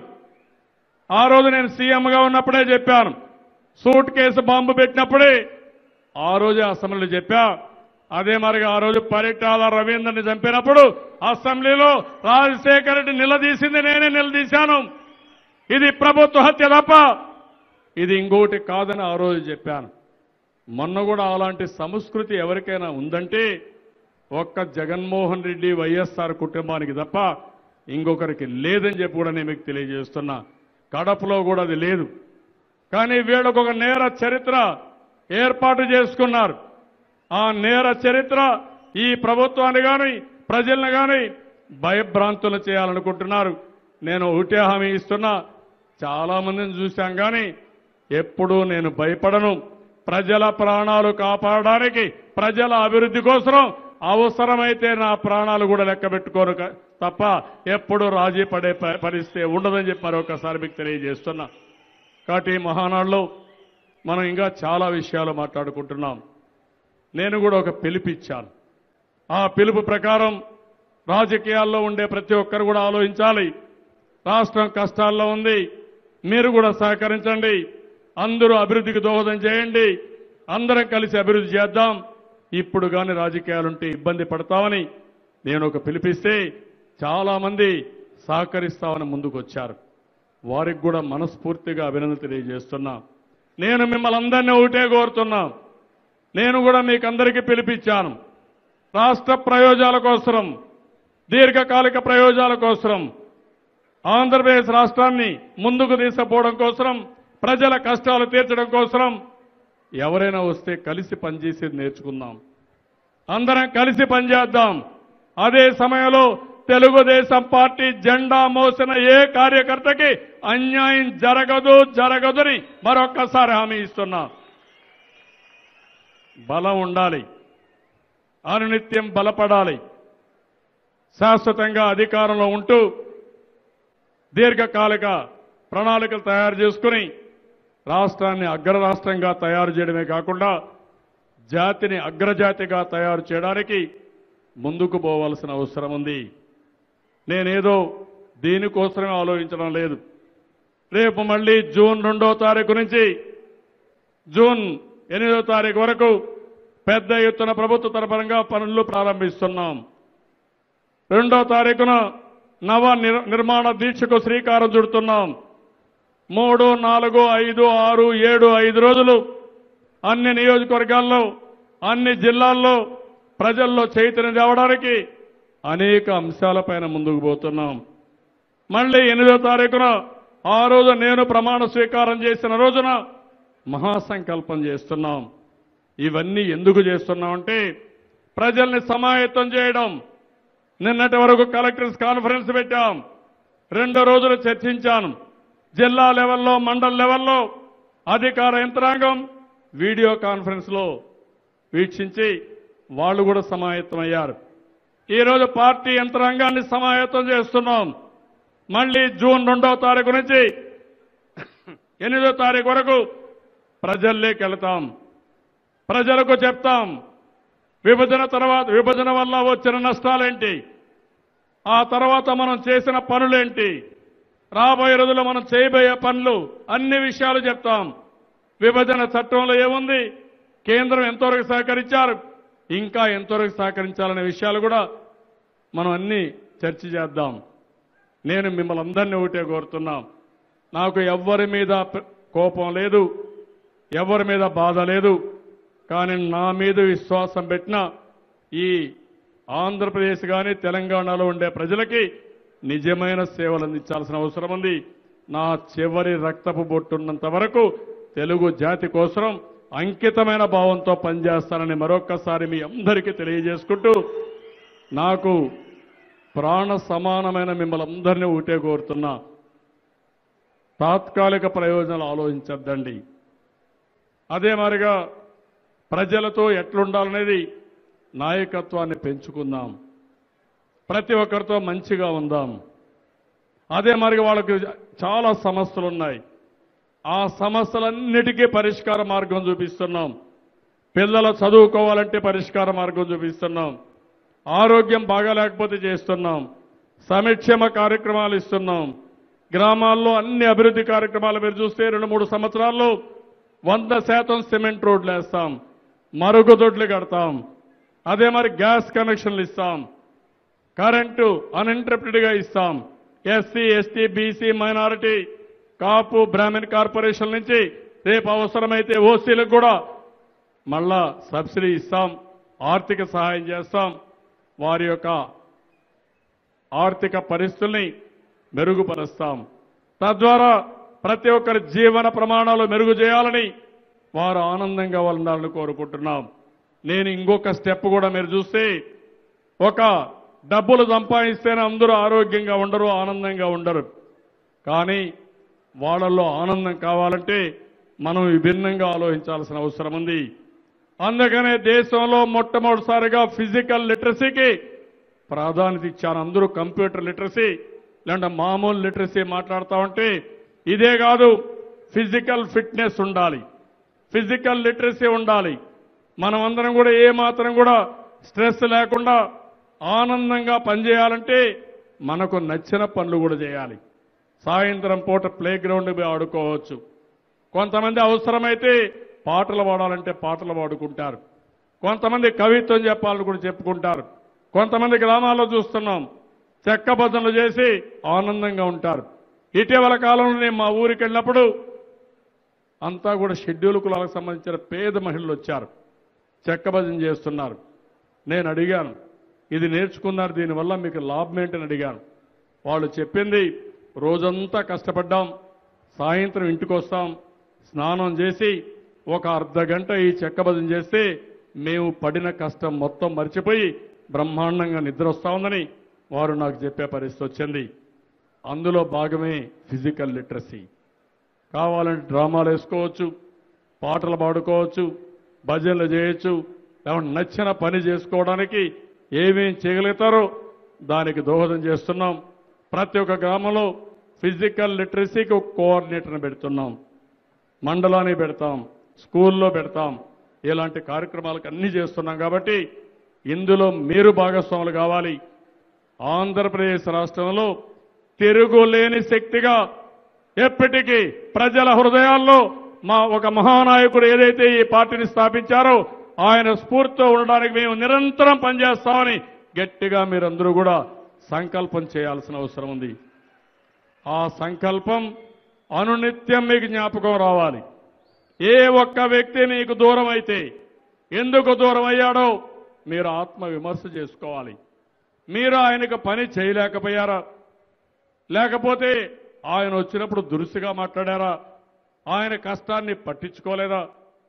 ఆ రోజు నేను సీఎంగా ఉన్నప్పుడే చెప్పాను సూట్ కేసు బాంబు పెట్టినప్పుడే ఆ రోజే అసెంబ్లీలో చెప్పా అదే మరిగా ఆ రోజు పరిటాల రవీంద్రని చంపినప్పుడు అసెంబ్లీలో రాజశేఖర రెడ్డి నిలదీసింది నేనే నిలదీశాను ఇది ప్రభుత్వ హత్య తప్ప ఇది ఇంకోటి కాదని ఆ రోజు చెప్పాను మొన్న కూడా అలాంటి సంస్కృతి ఎవరికైనా ఉందంటే ఒక్క జగన్మోహన్ రెడ్డి వైఎస్ఆర్ కుటుంబానికి తప్ప ఇంకొకరికి లేదని చెప్పి కూడా నేను మీకు తెలియజేస్తున్నా కడపలో కూడా అది లేదు కానీ వీళ్ళకు ఒక నేర చరిత్ర ఏర్పాటు చేసుకున్నారు ఆ నేర చరిత్ర ఈ ప్రభుత్వాన్ని కానీ ప్రజల్ని కానీ భయభ్రాంతులు చేయాలనుకుంటున్నారు నేను ఒకటే హామీ ఇస్తున్నా చాలా మందిని చూశాం కానీ ఎప్పుడూ నేను భయపడను ప్రజల ప్రాణాలు కాపాడడానికి ప్రజల అభివృద్ధి కోసం అవసరమైతే నా ప్రాణాలు కూడా లెక్క పెట్టుకోను క- తప్ప ఎప్పుడు రాజీ పడే ప- పరిస్థితి ఉండదని చెప్పి మరొకసారి మీకు తెలియజేస్తున్నా కాబట్టి ఈ మహానాడులో మనం ఇంకా చాలా విషయాలు మాట్లాడుకుంటున్నాం నేను కూడా ఒక పిలుపిచ్చాను ఆ పిలుపు ప్రకారం రాజకీయాల్లో ఉండే ప్రతి ఒక్కరు కూడా ఆలోచించాలి రాష్ట్రం కష్టాల్లో ఉంది మీరు కూడా సహకరించండి అందరూ అభివృద్ధికి దోహదం చేయండి అందరం కలిసి అభివృద్ధి చేద్దాం ఇప్పుడు కానీ రాజకీయాలుంటే ఇబ్బంది పడతామని నేను ఒక పిలిపిస్తే చాలా మంది సహకరిస్తామని ముందుకు వచ్చారు వారికి కూడా మనస్ఫూర్తిగా అభినందన తెలియజేస్తున్నా నేను మిమ్మల్ని అందరినీ ఒకటే కోరుతున్నా నేను కూడా మీకు అందరికీ పిలిపించాను రాష్ట్ర ప్రయోజనాల కోసం దీర్ఘకాలిక ప్రయోజనాల కోసం ఆంధ్రప్రదేశ్ రాష్ట్రాన్ని ముందుకు తీసుకుపోవడం కోసం ప్రజల కష్టాలు తీర్చడం కోసం ఎవరైనా వస్తే కలిసి పనిచేసేది నేర్చుకుందాం అందరం కలిసి పనిచేద్దాం అదే సమయంలో తెలుగుదేశం పార్టీ జెండా మోసిన ఏ కార్యకర్తకి అన్యాయం జరగదు జరగదని మరొక్కసారి హామీ ఇస్తున్నా బలం ఉండాలి అనునిత్యం బలపడాలి శాశ్వతంగా అధికారంలో ఉంటూ దీర్ఘకాలిక ప్రణాళికలు తయారు చేసుకుని రాష్ట్రాన్ని అగ్ర రాష్ట్రంగా తయారు చేయడమే కాకుండా జాతిని అగ్రజాతిగా తయారు చేయడానికి ముందుకు పోవాల్సిన అవసరం ఉంది నేనేదో దీనికోసమే ఆలోచించడం లేదు రేపు మళ్ళీ జూన్ రెండో తారీఖు నుంచి జూన్ ఎనిమిదో తారీఖు వరకు పెద్ద ఎత్తున ప్రభుత్వ తరఫునంగా పనులు ప్రారంభిస్తున్నాం రెండో తారీఖున నవ నిర్- నిర్మాణ దీక్షకు శ్రీకారం చుడుతున్నాం మూడు నాలుగు ఐదు ఆరు ఏడు ఐదు రోజులు అన్ని నియోజకవర్గాల్లో అన్ని జిల్లాల్లో ప్రజల్లో చైతన్యం తేవడానికి అనేక అంశాలపైన ముందుకు పోతున్నాం మళ్ళీ ఎనిమిదో తారీఖున ఆ రోజు నేను ప్రమాణ స్వీకారం చేసిన రోజున మహాసంకల్పం చేస్తున్నాం ఇవన్నీ ఎందుకు చేస్తున్నామంటే ప్రజల్ని సమాయత్తం చేయడం నిన్నటి వరకు కలెక్టర్స్ కాన్ఫరెన్స్ పెట్టాం రెండు రోజులు చర్చించాను జిల్లా లెవెల్లో మండల్ లెవెల్లో అధికార యంత్రాంగం వీడియో కాన్ఫరెన్స్ లో వీక్షించి వాళ్ళు కూడా సమాయత్తం అయ్యారు ఈరోజు పార్టీ యంత్రాంగాన్ని సమాయత్తం చేస్తున్నాం మళ్ళీ జూన్ రెండో తారీఖు నుంచి ఎనిమిదో తారీఖు వరకు ప్రజల్లోకి వెళతాం ప్రజలకు చెప్తాం విభజన తర్వాత విభజన వల్ల వచ్చిన నష్టాలేంటి ఆ తర్వాత మనం చేసిన పనులేంటి రాబోయే రోజుల్లో మనం చేయబోయే పనులు అన్ని విషయాలు చెప్తాం విభజన చట్టంలో ఏముంది కేంద్రం ఎంతవరకు సహకరించారు ఇంకా ఎంతవరకు సహకరించాలనే విషయాలు కూడా మనం అన్ని చర్చ చేద్దాం నేను మిమ్మల్ని అందరినీ ఒకటే కోరుతున్నాం నాకు ఎవ్వరి మీద ప- కోపం లేదు ఎవరి మీద బాధ లేదు కానీ నా మీద విశ్వాసం పెట్టిన ఈ ఆంధ్రప్రదేశ్ కానీ తెలంగాణలో ఉండే ప్రజలకి నిజమైన సేవలు అందించాల్సిన అవసరం ఉంది నా చివరి రక్తపు బొట్టున్నంత వరకు తెలుగు జాతి కోసం అంకితమైన భావంతో పనిచేస్తానని మరొక్కసారి మీ అందరికీ తెలియజేసుకుంటూ నాకు ప్రాణ సమానమైన మిమ్మల్ని అందరినీ ఒకటే కోరుతున్నా తాత్కాలిక ప్రయోజనాలు ఆలోచించద్దండి అదే మాదిరిగా ప్రజలతో ఎట్లుండాలనేది నాయకత్వాన్ని పెంచుకుందాం ప్రతి ఒక్కరితో మంచిగా ఉందాం అదే మరి వాళ్ళకి చాలా సమస్యలు ఉన్నాయి ఆ సమస్యలన్నిటికీ పరిష్కార మార్గం చూపిస్తున్నాం పిల్లలు చదువుకోవాలంటే పరిష్కార మార్గం చూపిస్తున్నాం ఆరోగ్యం బాగాలేకపోతే చేస్తున్నాం సంక్షేమ కార్యక్రమాలు ఇస్తున్నాం గ్రామాల్లో అన్ని అభివృద్ధి కార్యక్రమాలు మీరు చూస్తే రెండు మూడు సంవత్సరాల్లో వంద శాతం సిమెంట్ రోడ్లు వేస్తాం మరుగుదొడ్లు కడతాం అదే మరి గ్యాస్ కనెక్షన్లు ఇస్తాం కరెంటు అన్ఇంటరప్టెడ్ గా ఇస్తాం SC ST BC minority Kapu Brahmin corporation నుంచి రేపు అవసరమైతే ఓసీలకు కూడా మళ్ళా సబ్సిడీ ఇస్తాం ఆర్థిక సహాయం చేస్తాం వారి యొక్క ఆర్థిక పరిస్థితుల్ని మెరుగుపరుస్తాం తద్వారా ప్రతి ఒక్కరి జీవన ప్రమాణాలు మెరుగు చేయాలని వారు ఆనందంగా ఉండాలని కోరుకుంటున్నాం నేను ఇంకొక స్టెప్ కూడా మీరు చూస్తే ఒక డబ్బులు సంపాదిస్తేనే అందరూ ఆరోగ్యంగా ఉండరు ఆనందంగా ఉండరు కానీ వాళ్ళల్లో ఆనందం కావాలంటే మనం విభిన్నంగా ఆలోచించాల్సిన అవసరం ఉంది అందుకనే దేశంలో మొట్టమొదటిసారిగా ఫిజికల్ లిటరసీకి ప్రాధాన్యత ఇచ్చారు అందరూ కంప్యూటర్ లిటరసీ లేదంటే మామూలు లిటరసీ మాట్లాడుతూ ఉంటే ఇదే కాదు ఫిజికల్ ఫిట్నెస్ ఉండాలి ఫిజికల్ లిటరసీ ఉండాలి మనం అందరం కూడా ఏ మాత్రం కూడా స్ట్రెస్ లేకుండా ఆనందంగా పనిచేయాలంటే మనకు నచ్చిన పనులు కూడా చేయాలి సాయంత్రం పూట ప్లే గ్రౌండ్ పోయి ఆడుకోవచ్చు కొంతమంది అవసరమైతే పాటలు పాడాలంటే పాటలు పాడుకుంటారు కొంతమంది కవిత్వం చెప్పాలని కూడా చెప్పుకుంటారు కొంతమంది గ్రామాల్లో చూస్తున్నాం చెక్క భజనలు చేసి ఆనందంగా ఉంటారు ఇటీవల కాలంలో నేను మా ఊరికి వెళ్ళినప్పుడు అంతా కూడా షెడ్యూల్ కులాలకు సంబంధించిన పేద మహిళలు వచ్చారు చెక్క భజన చేస్తున్నారు నేను అడిగాను ఇది నేర్చుకున్నారు దీనివల్ల మీకు లాభం ఏంటని అడిగాను వాళ్ళు చెప్పింది రోజంతా కష్టపడ్డాం సాయంత్రం ఇంటికి వస్తాం స్నానం చేసి ఒక అర్ధ గంట ఈ చెక్క భజన చేస్తే మేము పడిన కష్టం మొత్తం మర్చిపోయి బ్రహ్మాండంగా నిద్ర వస్తా ఉందని వారు నాకు చెప్పే పరిస్థితి వచ్చింది అందులో భాగమే ఫిజికల్ లిటరసీ కావాలంటే డ్రామాలు వేసుకోవచ్చు పాటలు పాడుకోవచ్చు భజనలు చేయొచ్చు లేకుంటే నచ్చిన పని చేసుకోవడానికి ఏమేం చేయగలుగుతారో దానికి దోహదం చేస్తున్నాం ప్రతి ఒక్క గ్రామంలో ఫిజికల్ లిటరసీకి ఒక కోఆర్డినేటర్ని పెడుతున్నాం మండలాన్ని పెడతాం స్కూల్లో పెడతాం ఇలాంటి కార్యక్రమాలకు అన్ని చేస్తున్నాం కాబట్టి ఇందులో మీరు భాగస్వాములు కావాలి ఆంధ్రప్రదేశ్ రాష్ట్రంలో తిరుగులేని శక్తిగా ఎప్పటికీ ప్రజల హృదయాల్లో మా ఒక మహానాయకుడు ఏదైతే ఈ పార్టీని స్థాపించారో ఆయన స్ఫూర్తితో ఉండడానికి మేము నిరంతరం పనిచేస్తామని గట్టిగా మీరందరూ కూడా సంకల్పం చేయాల్సిన అవసరం ఉంది ఆ సంకల్పం అనునిత్యం మీకు జ్ఞాపకం రావాలి ఏ ఒక్క వ్యక్తి మీకు దూరం అయితే ఎందుకు దూరం అయ్యాడో మీరు ఆత్మ విమర్శ చేసుకోవాలి మీరు ఆయనకు పని చేయలేకపోయారా లేకపోతే ఆయన వచ్చినప్పుడు దురుసుగా మాట్లాడారా ఆయన కష్టాన్ని పట్టించుకోలేదా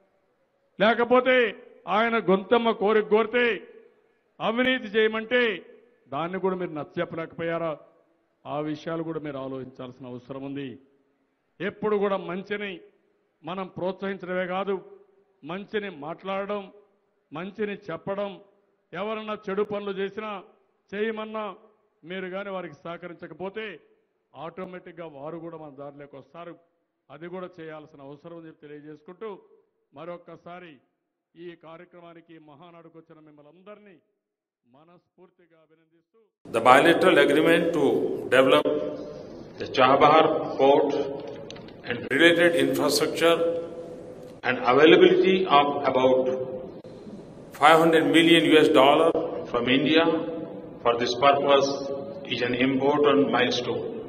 లేకపోతే ఆయన గొంతమ్మ కోరిక కోరితే అవినీతి చేయమంటే దాన్ని కూడా మీరు నచ్చజెప్పలేకపోయారా ఆ విషయాలు కూడా మీరు ఆలోచించాల్సిన అవసరం ఉంది ఎప్పుడు కూడా మంచిని మనం ప్రోత్సహించడమే కాదు మంచిని మాట్లాడడం మంచిని చెప్పడం ఎవరన్నా చెడు పనులు చేసినా చేయమన్నా మీరు కానీ వారికి సహకరించకపోతే ఆటోమేటిక్గా వారు కూడా మన దారిలోకి వస్తారు అది కూడా చేయాల్సిన అవసరం ఉంది తెలియజేసుకుంటూ మరొక్కసారి ఈ కార్యక్రమానికి మహానాడుకు వచ్చిన మిమ్మల్ని అందరినీ మనస్ఫూర్తిగా అభినందిస్తూ The bilateral agreement to develop the Chabahar port and related infrastructure and availability of about 500 million US dollar from India for this purpose is an important milestone.